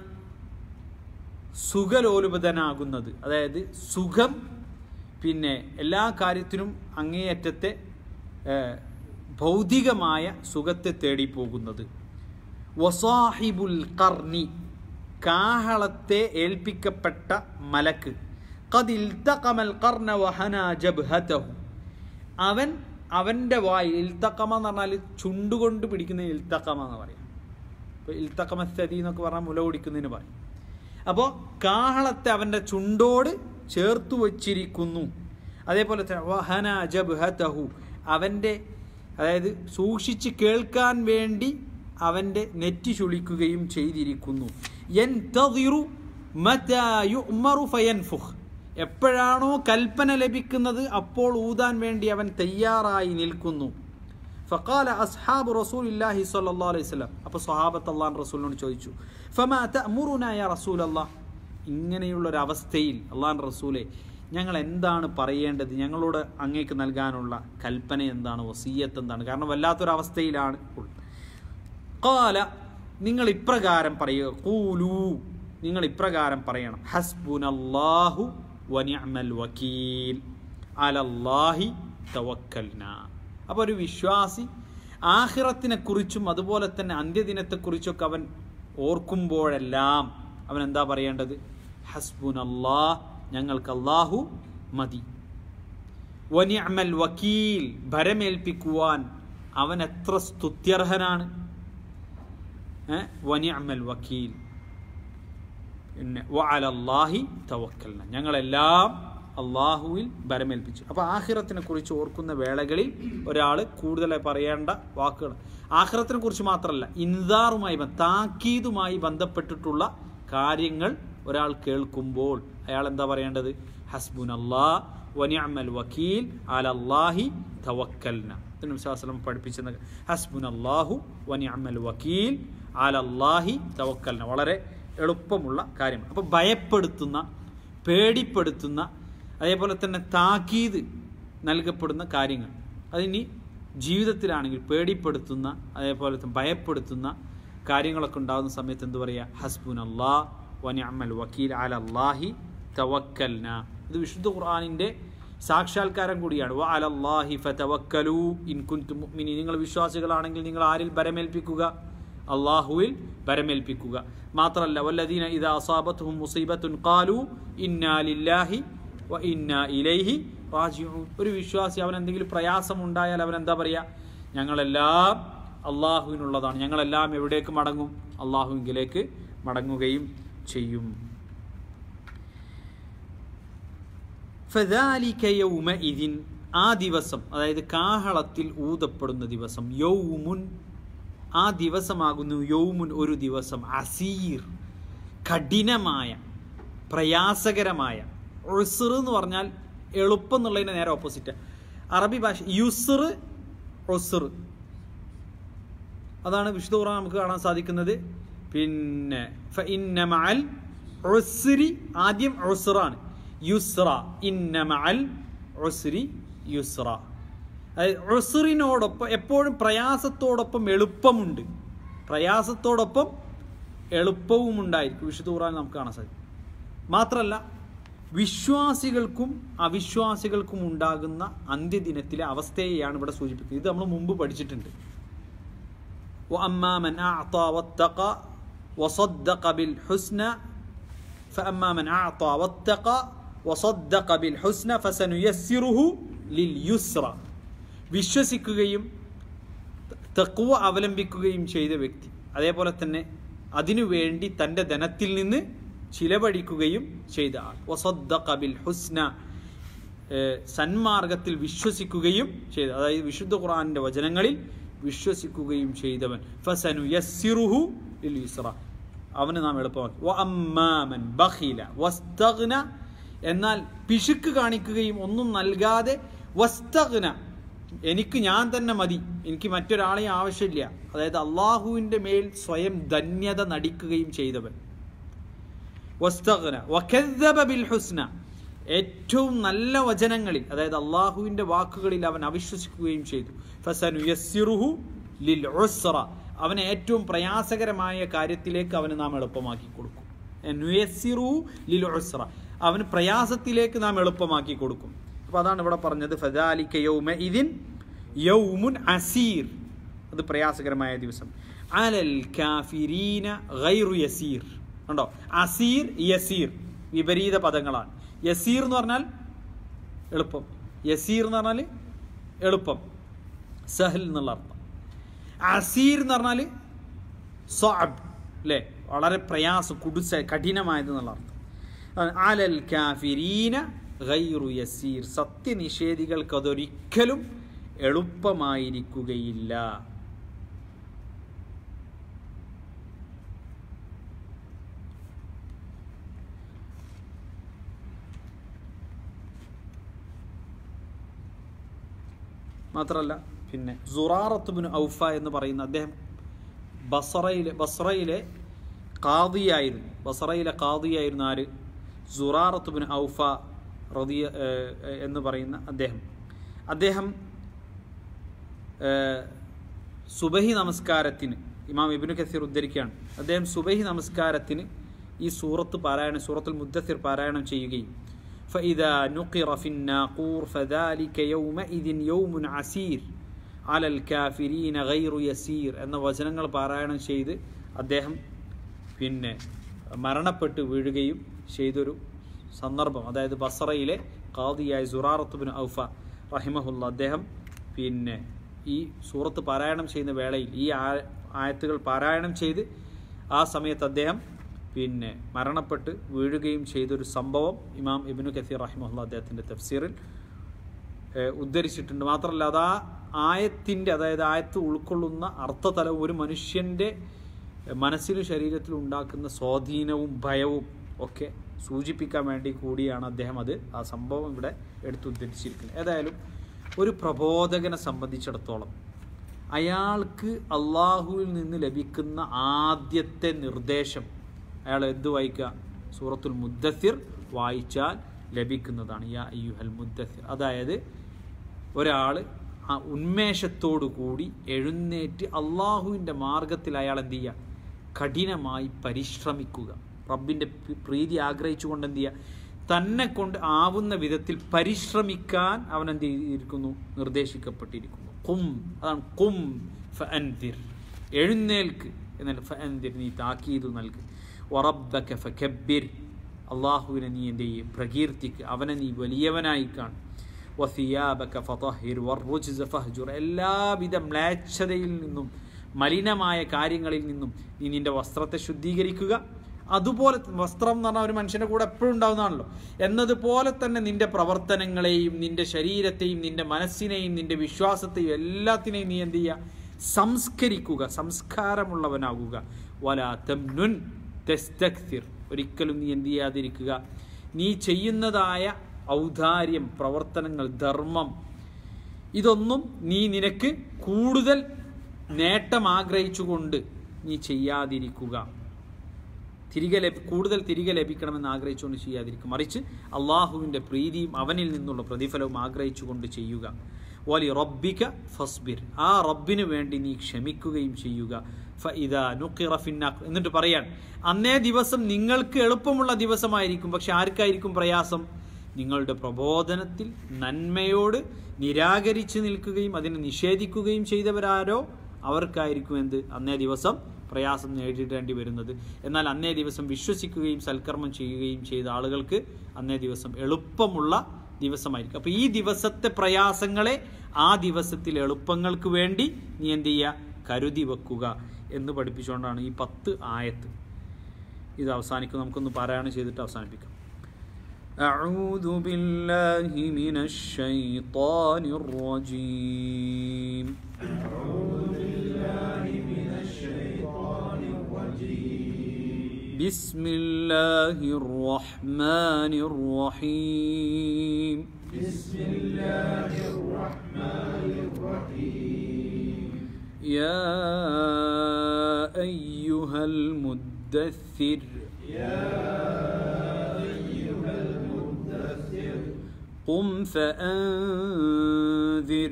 സുഖലോലുപതനാകുന്നത് അതായത് സുഖം പിന്നെ എല്ലാ കാര്യത്തിനും അങ്ങേയറ്റത്തെ ഏഹ്, ഭൗതികമായ സുഖത്തെ തേടി പോകുന്നത് വസാഹിബുൽ കർണി കാഹളത്തെ ഏൽപ്പിക്കപ്പെട്ട മലക്ക് ഖദ് ഇൽതഖമൽ ഖർന വഹന ജബ്ഹതഹു അവൻ അവൻ്റെ വായിൽ ഇൽത്തക്കമ എന്ന് പറഞ്ഞാൽ ചുണ്ടുകൊണ്ട് പിടിക്കുന്ന ഇൽത്തക്കമ എന്ന് പറയാം ഇപ്പോൾ ഇൽത്തക്കമ സ്ഥതി എന്നൊക്കെ പറഞ്ഞാൽ മുല കുടിക്കുന്നതിന് പറയും അപ്പോൾ കാഹളത്തെ അവൻ്റെ ചുണ്ടോട് ചേർത്തു വച്ചിരിക്കുന്നു അതേപോലെ തന്നെ വഹന ജബ്ഹതഹു അവൻ്റെ അതായത് സൂക്ഷിച്ച് കേൾക്കാൻ വേണ്ടി അവൻ്റെ നെറ്റി ചുളിക്കുകയും ചെയ്തിരിക്കുന്നു യൻതദിറു മതാ യുഅ്മറു ഫയൻഫുഖ് എപ്പോഴാണോ കൽപ്പന ലഭിക്കുന്നത് അപ്പോൾ ഊതാൻ വേണ്ടി അവൻ തയ്യാറായി നിൽക്കുന്നു ഫഖാല അസ്ഹാബ് റസൂലില്ലാഹി സ്വല്ലല്ലാഹു അലൈഹി വസല്ലം അപ്പോൾ സ്വഹാബത്ത് അള്ളാഹ് റസൂലിനോട് ചോദിച്ചു ഫമാ തഅമുറുന യാ റസൂലല്ലാഹ് ഇങ്ങനെയുള്ള ഒരു അവസ്ഥയിൽ അള്ളാഹ് റസൂലെ ഞങ്ങൾ എന്താണ് പറയേണ്ടത് ഞങ്ങളോട് അങ്ങേക്ക് നൽകാനുള്ള കൽപ്പന എന്താണ് വസീയത്ത് എന്താണ് കാരണം വല്ലാത്തൊരവസ്ഥയിലാണ് ഉള്ളത് ഖാല നിങ്ങൾ ഇപ്രകാരം പറയുക കൂലു നിങ്ങൾ ഇപ്രകാരം പറയണം ഹസ്ബുനല്ലാഹു വനിഅമൽ വക്കീൽ അലല്ലാഹി തവക്കൽന അപ്പോൾ ഒരു വിശ്വാസി ആഹിറത്തിനെ കുറിച്ചും അതുപോലെ തന്നെ അന്ത്യദിനത്തെക്കുറിച്ചൊക്കെ അവൻ ഓർക്കുമ്പോഴെല്ലാം അവൻ എന്താ പറയേണ്ടത് ഹസ്ബുൻ അള്ളാഹ് ഞങ്ങൾക്ക് അള്ളാഹു മതി വനിഅമൽ വക്കീൽ ഭരമേൽപ്പിക്കുവാൻ അവൻ എത്ര സ്തുത്യർഹനാണ് വനിഅമൽ വക്കീൽ പിന്നെ വഅലല്ലാഹി തവക്കൽന ഞങ്ങളെല്ലാം അള്ളാഹുവിൽ ഭരമേൽപ്പിച്ചു അപ്പോൾ ആഹിറത്തിനെ കുറിച്ച് ഓർക്കുന്ന വേളകളിൽ ഒരാൾ കൂടുതലായി പറയേണ്ട വാക്കുകൾ ആഹിറത്തിനെ കുറിച്ച് മാത്രമല്ല ഇൻദാറുമായി താക്കീതുമായി ബന്ധപ്പെട്ടിട്ടുള്ള കാര്യങ്ങൾ ഒരാൾ കേൾക്കുമ്പോൾ അയാൾ എന്താ പറയേണ്ടത് ഹസ്ബുൻ അല്ലാ വനിഅമൽ വക്കീൽ അലല്ലാഹി തവക്കൽന വിശ്വാസം പഠിപ്പിച്ചെന്ന് ഹസ്ബുൻ അല്ലാഹു വനിഅമൽ വക്കീൽ അലല്ലാഹി തവക്കൽന വളരെ എളുപ്പമുള്ള കാര്യമാണ് അപ്പോൾ ഭയപ്പെടുത്തുന്ന പേടിപ്പെടുത്തുന്ന അതേപോലെ തന്നെ താക്കീത് നൽകപ്പെടുന്ന കാര്യങ്ങൾ അതിനി ജീവിതത്തിലാണെങ്കിൽ പേടിപ്പെടുത്തുന്ന അതേപോലെ തന്നെ ഭയപ്പെടുത്തുന്ന കാര്യങ്ങളൊക്കെ ഉണ്ടാകുന്ന സമയത്ത് എന്ത് പറയുക ഹസ്ബുൻ അള്ളാഹ് വനിഅമൽ വക്കീൽ അല അള്ളാഹി തവക്കൽന ഇത് വിശുദ്ധ ഖുർആാനിൻ്റെ സാക്ഷാത്കാരം കൂടിയാണ് വ അലല്ലാഹി ഫതവക്കലു ഇൻ കുൻതും മുഅ്മിനി നിങ്ങൾ വിശ്വാസികളാണെങ്കിൽ നിങ്ങൾ ആരിൽ ബരമേൽപ്പിക്കുക അള്ളാഹുവിൽ ബരമേൽപ്പിക്കുക മാത്രമല്ല വല്ലദീന ഇദാ അസാബത്തുഹും മുസീബത്തുൻ ഖാലു ഇന്നാ ലില്ലാഹി വ ഇന്നാ ഇലൈഹി റാജിഊൻ ഒരു വിശ്വാസി അവൻ എന്തെങ്കിലും പ്രയാസം ഉണ്ടായാൽ അവൻ എന്താ പറയുക ഞങ്ങളെല്ലാം അള്ളാഹുവിനുള്ളതാണ് ഞങ്ങളെല്ലാം എവിടേക്ക് മടങ്ങും അള്ളാഹുവിങ്കിലേക്ക് മടങ്ങുകയും ചെയ്യും ഫദാലിക യൗമഇദിൻ ആ ദിവസം അതായത് കാഹളത്തിൽ ഊതപ്പെടുന്ന ദിവസം യൗമുൻ ആ ദിവസമാകുന്നു യൗമുൻ ഒരു ദിവസം അസീർ കഠിനമായ പ്രയാസകരമായ ഉസുർ എന്ന് പറഞ്ഞാൽ എളുപ്പം എന്നുള്ളതിൻ്റെ നേരെ ഓപ്പോസിറ്റ് അറബി ഭാഷ യുസുർ ഒസുർ അതാണ് വിശുദ്ധ ഖുർആൻ നമുക്ക് കാണാൻ സാധിക്കുന്നത് പിന്നെ ഫഇന്നമഅൽ ഉസ്രി ആദ്യം ഉസ്റാണ് യുസ്ര ഇന്നമഅൽ ഉസ്രി യുസ്ര അതായത് ഉസ്റിനോടൊപ്പം എപ്പോഴും പ്രയാസത്തോടൊപ്പം എളുപ്പമുണ്ട് പ്രയാസത്തോടൊപ്പം എളുപ്പവും ഉണ്ടായിരിക്കും വിശുദ്ധ ഖുർആൻ നമുക്ക് കാണാൻ സാധിക്കും മാത്രമല്ല വിശ്വാസികൾക്കും അവിശ്വാസികൾക്കും ഉണ്ടാകുന്ന അന്ത്യദിനത്തിലെ അവസ്ഥയെയാണ് ഇവിടെ സൂചിപ്പിക്കുന്നത് ഇത് നമ്മൾ മുമ്പ് പഠിച്ചിട്ടുണ്ട് وأما من أعطى واتقى وصدق بالحسنى فأما من أعطى واتقى وصدق بالحسنى فسنيسره لليسرى വിശ്വസിക്കുകയും തെക്കുവ അവലംബിക്കുകയും ചെയ്ത വ്യക്തി അതേപോലെ തന്നെ അതിനുവേണ്ടി തൻ്റെ ധനത്തിൽ നിന്ന് ചിലവഴിക്കുകയും ചെയ്ത ആൾ വസദ്ദഖ ബിൽ ഹുസ്ന സന്മാർഗത്തിൽ വിശ്വസിക്കുകയും ചെയ്ത അതായത് വിശുദ്ധ ഖുർആാനിൻ്റെ വചനങ്ങളിൽ വിശ്വസിക്കുകയും ചെയ്തവൻ ഫസനു യസ്സിറുഹു ലിൽ യുസ്ര അവന് നാം എളുപ്പമാക്കി വ അമ്മാമൻ ബഖീല വസ്തഗ്ന എന്നാൽ പിശുക്ക് കാണിക്കുകയും ഒന്നും നൽകാതെ വസ്തഗ്ന എനിക്ക് ഞാൻ തന്നെ മതി എനിക്ക് മറ്റൊരാളെയും ആവശ്യമില്ല അതായത് അള്ളാഹുവിൻ്റെ മേൽ സ്വയം ധന്യത നടിക്കുകയും ചെയ്തവൻ വസ്തഗ്ന വഖദ്ദബ ബിൽ ഹുസ്ന ഏറ്റവും നല്ല വചനങ്ങളിൽ അതായത് അള്ളാഹുവിൻ്റെ വാക്കുകളിൽ അവൻ അവിശ്വസിക്കുകയും ചെയ്തു ഫസനു യസ്സിറുഹു ലിൽ ഉസ്ര അവനെ ഏറ്റവും പ്രയാസകരമായ കാര്യത്തിലേക്ക് അവന് നാം എളുപ്പമാക്കി കൊടുക്കും നുയസ്സിറു ലിൽ ഉസ്ര അവന് പ്രയാസത്തിലേക്ക് നാം എളുപ്പമാക്കി കൊടുക്കും അപ്പോൾ അതാണ് ഇവിടെ പറഞ്ഞത് ഫദാലിക യൗമ ഇതിൻ യൗമുൻ അസീർ അത് പ്രയാസകരമായ ദിവസം അലൽ കാഫിരീന ഗൈറു യസീർ ഉണ്ടോ അസീർ യസീർ വിപരീത പദങ്ങളാണ് യസീർ എന്ന് പറഞ്ഞാൽ എളുപ്പം യസീർ എന്ന് പറഞ്ഞാൽ എളുപ്പം സഹൽ എന്നുള്ള അർത്ഥം അസീർ എന്ന് പറഞ്ഞാൽ സഅബ് അല്ലേ വളരെ പ്രയാസം കുടുസ കഠിനമായത് എന്നുള്ള അർത്ഥം ആലൽ കാഫിരീന ഗൈറു യസീർ സത്യനിഷേധികൾക്ക് അതൊരിക്കലും എളുപ്പമായിരിക്കുകയില്ല മാത്രമല്ല പിന്നെ സുറാറത്തുബിന് ഔഫ എന്ന് പറയുന്ന അദ്ദേഹം ബസറയിലെ ബസറയിലെ കാദിയായിരുന്നു ബസറയിലെ കാദിയായിരുന്നു ആര് സുറാറത്തുബിന് ഔഫ റദിയ എന്ന് പറയുന്ന അദ്ദേഹം അദ്ദേഹം സുബഹി നമസ്കാരത്തിന് ഇമാം ഇബിനു കസീർ ഉദ്ധരിക്കുകയാണ് അദ്ദേഹം സുബഹി നമസ്കാരത്തിന് ഈ സൂറത്ത് പാരായണം സൂറത്തുൽ മുദ്ദസിർ പാരായണം ചെയ്യുകയും فإذا نقر في الناقور فذلك يومئذ يوم عسير അലൽ കാഫിരീന ഗൈറു യസീർ എന്ന വചനങ്ങൾ പാരായണം ചെയ്ത് അദ്ദേഹം പിന്നെ മരണപ്പെട്ട് വീഴുകയും ചെയ്തൊരു സന്ദർഭം അതായത് ബസറയിലെ ഖാദിയായ സുറാറത്തുബിൻ ഔഫ റഹിമഹുല്ല അദ്ദേഹം പിന്നെ ഈ സൂറത്ത് പാരായണം ചെയ്യുന്ന വേളയിൽ ഈ ആ- ആയത്തുകൾ പാരായണം ചെയ്ത് ആ സമയത്ത് അദ്ദേഹം പിന്നെ മരണപ്പെട്ട് വീഴുകയും ചെയ്തൊരു സംഭവം ഇമാം ഇബിനു കസീർ റഹിമഹുല്ല അദ്ദേഹത്തിൻ്റെ തഫ്സീറിൽ ഏഹ് ഉദ്ധരിച്ചിട്ടുണ്ട് മാത്രമല്ല അത് ആ ആയത്തിൻ്റെ അതായത് ആയത്ത് ഉൾക്കൊള്ളുന്ന അർത്ഥതലം ഒരു മനുഷ്യൻ്റെ മനസ്സിലും ശരീരത്തിലും ഉണ്ടാക്കുന്ന സ്വാധീനവും ഭയവും ഒക്കെ സൂചിപ്പിക്കാൻ വേണ്ടി കൂടിയാണ് അദ്ദേഹം അത് ആ സംഭവം ഇവിടെ എടുത്തുദ്ധരിച്ചിരിക്കുന്നത് ഏതായാലും ഒരു പ്രബോധകനെ സംബന്ധിച്ചിടത്തോളം അയാൾക്ക് അള്ളാഹുവിൽ നിന്ന് ലഭിക്കുന്ന ആദ്യത്തെ നിർദ്ദേശം അയാൾ എന്ത് വായിക്കുക സൂറത്തുൽ മുദ്ദസിർ വായിച്ചാൽ ലഭിക്കുന്നതാണ് യാ അയ്യുഹൽ മുദ്ദസിർ അതായത് ഒരാൾ ആ ഉന്മേഷത്തോടു കൂടി എഴുന്നേറ്റ് അള്ളാഹുവിൻ്റെ മാർഗത്തിൽ അയാൾ എന്ത് ചെയ്യുക കഠിനമായി പരിശ്രമിക്കുക റബ്ബിൻ്റെ പ്- പ്രീതി ആഗ്രഹിച്ചുകൊണ്ട് എന്ത് ചെയ്യുക തന്നെ കൊണ്ട് ആവുന്ന വിധത്തിൽ പരിശ്രമിക്കാൻ അവൻ എന്ത് ചെയ്തിരിക്കുന്നു നിർദ്ദേശിക്കപ്പെട്ടിരിക്കുന്നു കും അതാണ് കും ഫഅൻദിർ എഴുന്നേൽക്ക് എന്നാൽ ഫഅൻദിർ നീ താക്കീതു നൽക് വറബ്ബക ഫകബ്ബിർ അള്ളാഹുവിനെ നീ എന്ത് ചെയ്യും പ്രകീർത്തിക്ക് അവനെ നീ വലിയവനായി കാണും വസിയാബക ഫതഹിർ വറുജ്സ ഫഹ്ജുർ എല്ലാവിധ മ്ലേച്ഛതയിൽ നിന്നും മലിനമായ കാര്യങ്ങളിൽ നിന്നും നീ നിന്റെ വസ്ത്രത്തെ ശുദ്ധീകരിക്കുക അതുപോലെ വസ്ത്രം എന്ന് പറഞ്ഞാൽ ഒരു മനുഷ്യൻ്റെ കൂടെ എപ്പോഴും ഉണ്ടാവുന്നതാണല്ലോ എന്നതുപോലെ തന്നെ നിന്റെ പ്രവർത്തനങ്ങളെയും നിന്റെ ശരീരത്തെയും നിന്റെ മനസ്സിനെയും നിന്റെ വിശ്വാസത്തെയും എല്ലാത്തിനെയും നീ എന്ത് ചെയ്യുക സംസ്കരിക്കുക സംസ്കാരമുള്ളവനാകുക വലാ തംനുൻ തെസ്തക്തിർ ഒരിക്കലും നീ എന്ത് ചെയ്യാതിരിക്കുക നീ ചെയ്യുന്നതായ ഔദാര്യം പ്രവർത്തനങ്ങൾ ധർമ്മം ഇതൊന്നും നീ നിനക്ക് കൂടുതൽ നേട്ടം ആഗ്രഹിച്ചുകൊണ്ട് നീ ചെയ്യാതിരിക്കുക തിരികെ ലഭി കൂടുതൽ തിരികെ ലഭിക്കണമെന്ന് ആഗ്രഹിച്ചുകൊണ്ട് ചെയ്യാതിരിക്കും മറിച്ച് അള്ളാഹുവിൻ്റെ പ്രീതിയും അവനിൽ നിന്നുള്ള പ്രതിഫലവും ആഗ്രഹിച്ചുകൊണ്ട് ചെയ്യുക വലി റബ്ബിക ഫസ്ബിർ ആ റബ്ബിന് വേണ്ടി നീ ക്ഷമിക്കുകയും ചെയ്യുക ഫഇദാ നുഖിറ ഫിന്നാഖ്. എന്നിട്ട് പറയാൻ അന്നേ ദിവസം നിങ്ങൾക്ക് എളുപ്പമുള്ള ദിവസമായിരിക്കും പക്ഷെ ആർക്കായിരിക്കും പ്രയാസം നിങ്ങളുടെ പ്രബോധനത്തിൽ നന്മയോട് നിരാകരിച്ചു നിൽക്കുകയും അതിനെ നിഷേധിക്കുകയും ചെയ്തവരാരോ അവർക്കായിരിക്കും എന്ത് അന്നേ ദിവസം പ്രയാസം നേരിടേണ്ടി വരുന്നത് എന്നാൽ അന്നേ ദിവസം വിശ്വസിക്കുകയും സൽക്കർമ്മം ചെയ്യുകയും ചെയ്ത ആളുകൾക്ക് അന്നേ ദിവസം എളുപ്പമുള്ള ദിവസമായിരിക്കും അപ്പോൾ ഈ ദിവസത്തെ പ്രയാസങ്ങളെ ആ ദിവസത്തിലെ എളുപ്പങ്ങൾക്ക് വേണ്ടി നീ എന്ത് ചെയ്യുക കരുതി വെക്കുക എന്ന് പഠിപ്പിച്ചുകൊണ്ടാണ് ഈ പത്ത് ആയത്ത് ഇത് അവസാനിക്കും നമുക്കൊന്ന് പാരായണം ചെയ്തിട്ട് അവസാനിപ്പിക്കാം أعوذ بالله من الشيطان الرجيم بسم الله الرحمن الرحيم بسم الله الرحمن الرحيم يا أيها المدثر قم فأنذر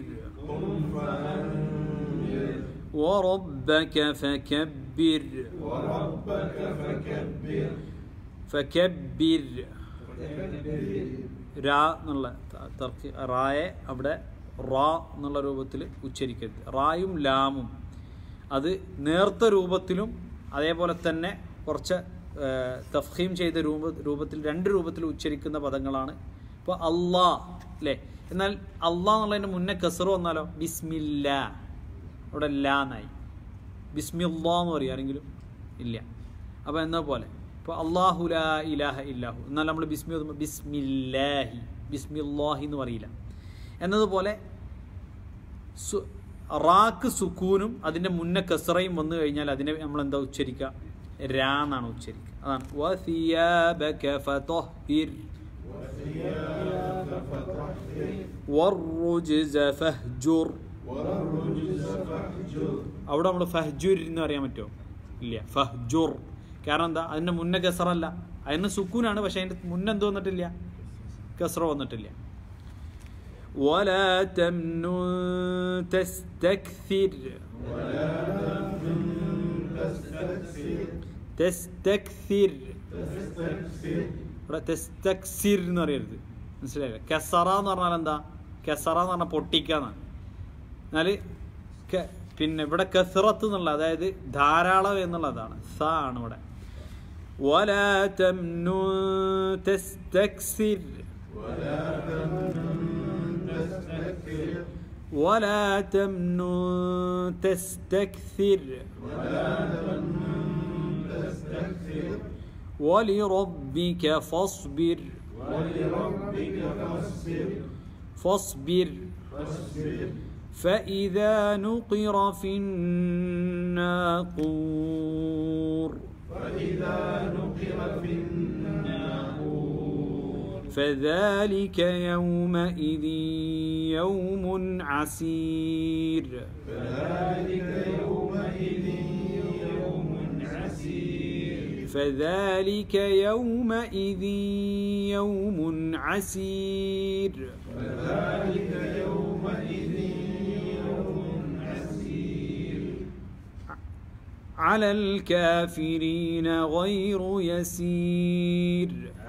وربك فكبر ഫക്കബിർ രാ എന്നുള്ള ത- തർക്കി റായെ അവിടെ റാ എന്നുള്ള രൂപത്തിൽ ഉച്ചരിക്കരുത് റായും ലാമും അത് നേർത്ത രൂപത്തിലും അതേപോലെ തന്നെ കുറച്ച് ഏഹ്, തഫ്ഹീം ചെയ്ത രൂപ രൂപത്തിൽ രണ്ട് രൂപത്തിൽ ഉച്ചരിക്കുന്ന പദങ്ങളാണ് ഇപ്പോൾ അള്ളാ അല്ലേ എന്നാൽ അള്ളാ എന്നുള്ളതിന് മുന്നേ കസറ് വന്നാലോ ബിസ്മില്ല അവിടെ ലാ എന്നായി ബിസ്മില്ലാ എന്ന് പറയും ആരെങ്കിലും ഇല്ല അപ്പോൾ എന്ന പോലെ ഇപ്പോൾ അള്ളാഹു ലാ ഇലാഹ ഇല്ലാഹു എന്നാൽ നമ്മൾ ബിസ്മി ഓതുമ്പോൾ ബിസ്മില്ലാഹി ബിസ്മില്ലാഹി എന്ന് പറയില്ല എന്നതുപോലെ സു റാക്ക് സുക്കൂനും അതിൻ്റെ മുന്നേ കസറയും വന്നു കഴിഞ്ഞാൽ അതിനെ നമ്മൾ എന്താ ഉച്ചരിക്കുക രാ എന്നാണ് ഉച്ചരിക്കുക അതാണ് വസിയാബക ഫതഹിർ വറുജ്സ ഫഹ്ജുർ അവിടെ നമ്മൾ ഫഹ്ജുർ എന്ന് പറയാൻ പറ്റുമോ ഇല്ല ഫഹ്ജുർ കാരണം എന്താ അതിൻ്റെ മുന്നേ കസറല്ല അതിന് സുക്കൂനാണ് പക്ഷെ അതിൻ്റെ മുന്നേ എന്ത് വന്നിട്ടില്ല കസറ വന്നിട്ടില്ല ولا تمنن تستكثر تستكثر ഇവിടെ തെസ്തക്സിർ എന്ന് പറയരുത് മനസ്സിലായില്ലേ കെസറ എന്ന് പറഞ്ഞാൽ എന്താ കെസറ എന്ന് പറഞ്ഞാൽ പൊട്ടിക്കാന്നാണ് എന്നാൽ ക- പിന്നെ ഇവിടെ കസറത്ത് എന്നുള്ള അതായത് ധാരാളം എന്നുള്ളതാണ് സ ആണ് ഇവിടെ ولا تمنن تستكثر ولا تمنن تستكثر ولربك فاصبر فاصبر فإذا نقر في الناقور فذلك يومئذ يوم عسير فذلك يومئذ يوم عسير على الكافرين غير يسير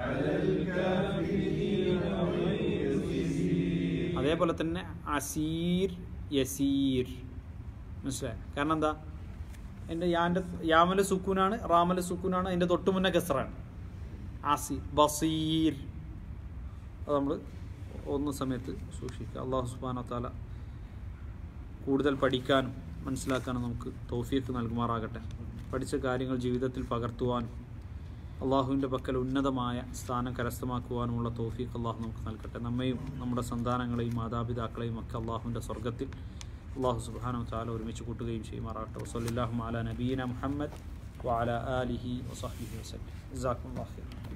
അതേപോലെ തന്നെ അസീർ യസീർ മനസ്സിലായി കാരണം എന്താ എൻ്റെ യാൻ്റെ യാമല സുക്കൂനാണ് റാമല സുക്കൂനാണ് അതിൻ്റെ തൊട്ട് മുന്നേ കസറാണ് ആസി ബസീർ അത് നമ്മൾ ഒന്ന് സമയത്ത് സൂക്ഷിക്കുക അള്ളാഹു സുബാന താല കൂടുതൽ പഠിക്കാനും മനസ്സിലാക്കാനും നമുക്ക് തോഫീക്ക് നൽകുമാറാകട്ടെ പഠിച്ച കാര്യങ്ങൾ ജീവിതത്തിൽ പകർത്തുവാനും അള്ളാഹുവിൻ്റെ പക്കൽ ഉന്നതമായ സ്ഥാനം കരസ്ഥമാക്കുവാനുമുള്ള തോഫീക്ക് അള്ളാഹു നമുക്ക് നൽകട്ടെ നമ്മയും നമ്മുടെ സന്താനങ്ങളെയും മാതാപിതാക്കളെയും ഒക്കെ അള്ളാഹുവിൻ്റെ സ്വർഗത്തിൽ അള്ളാഹു സുബാനു താല ഒരുമിച്ച് കൂട്ടുകയും ചെയ്യുമാറാകട്ടെ വസല്ലാഹു അല നബീന മുഹമ്മദ് വാല ആലിഹി വസഹബിഹി വസ്ലം ജസാക്കും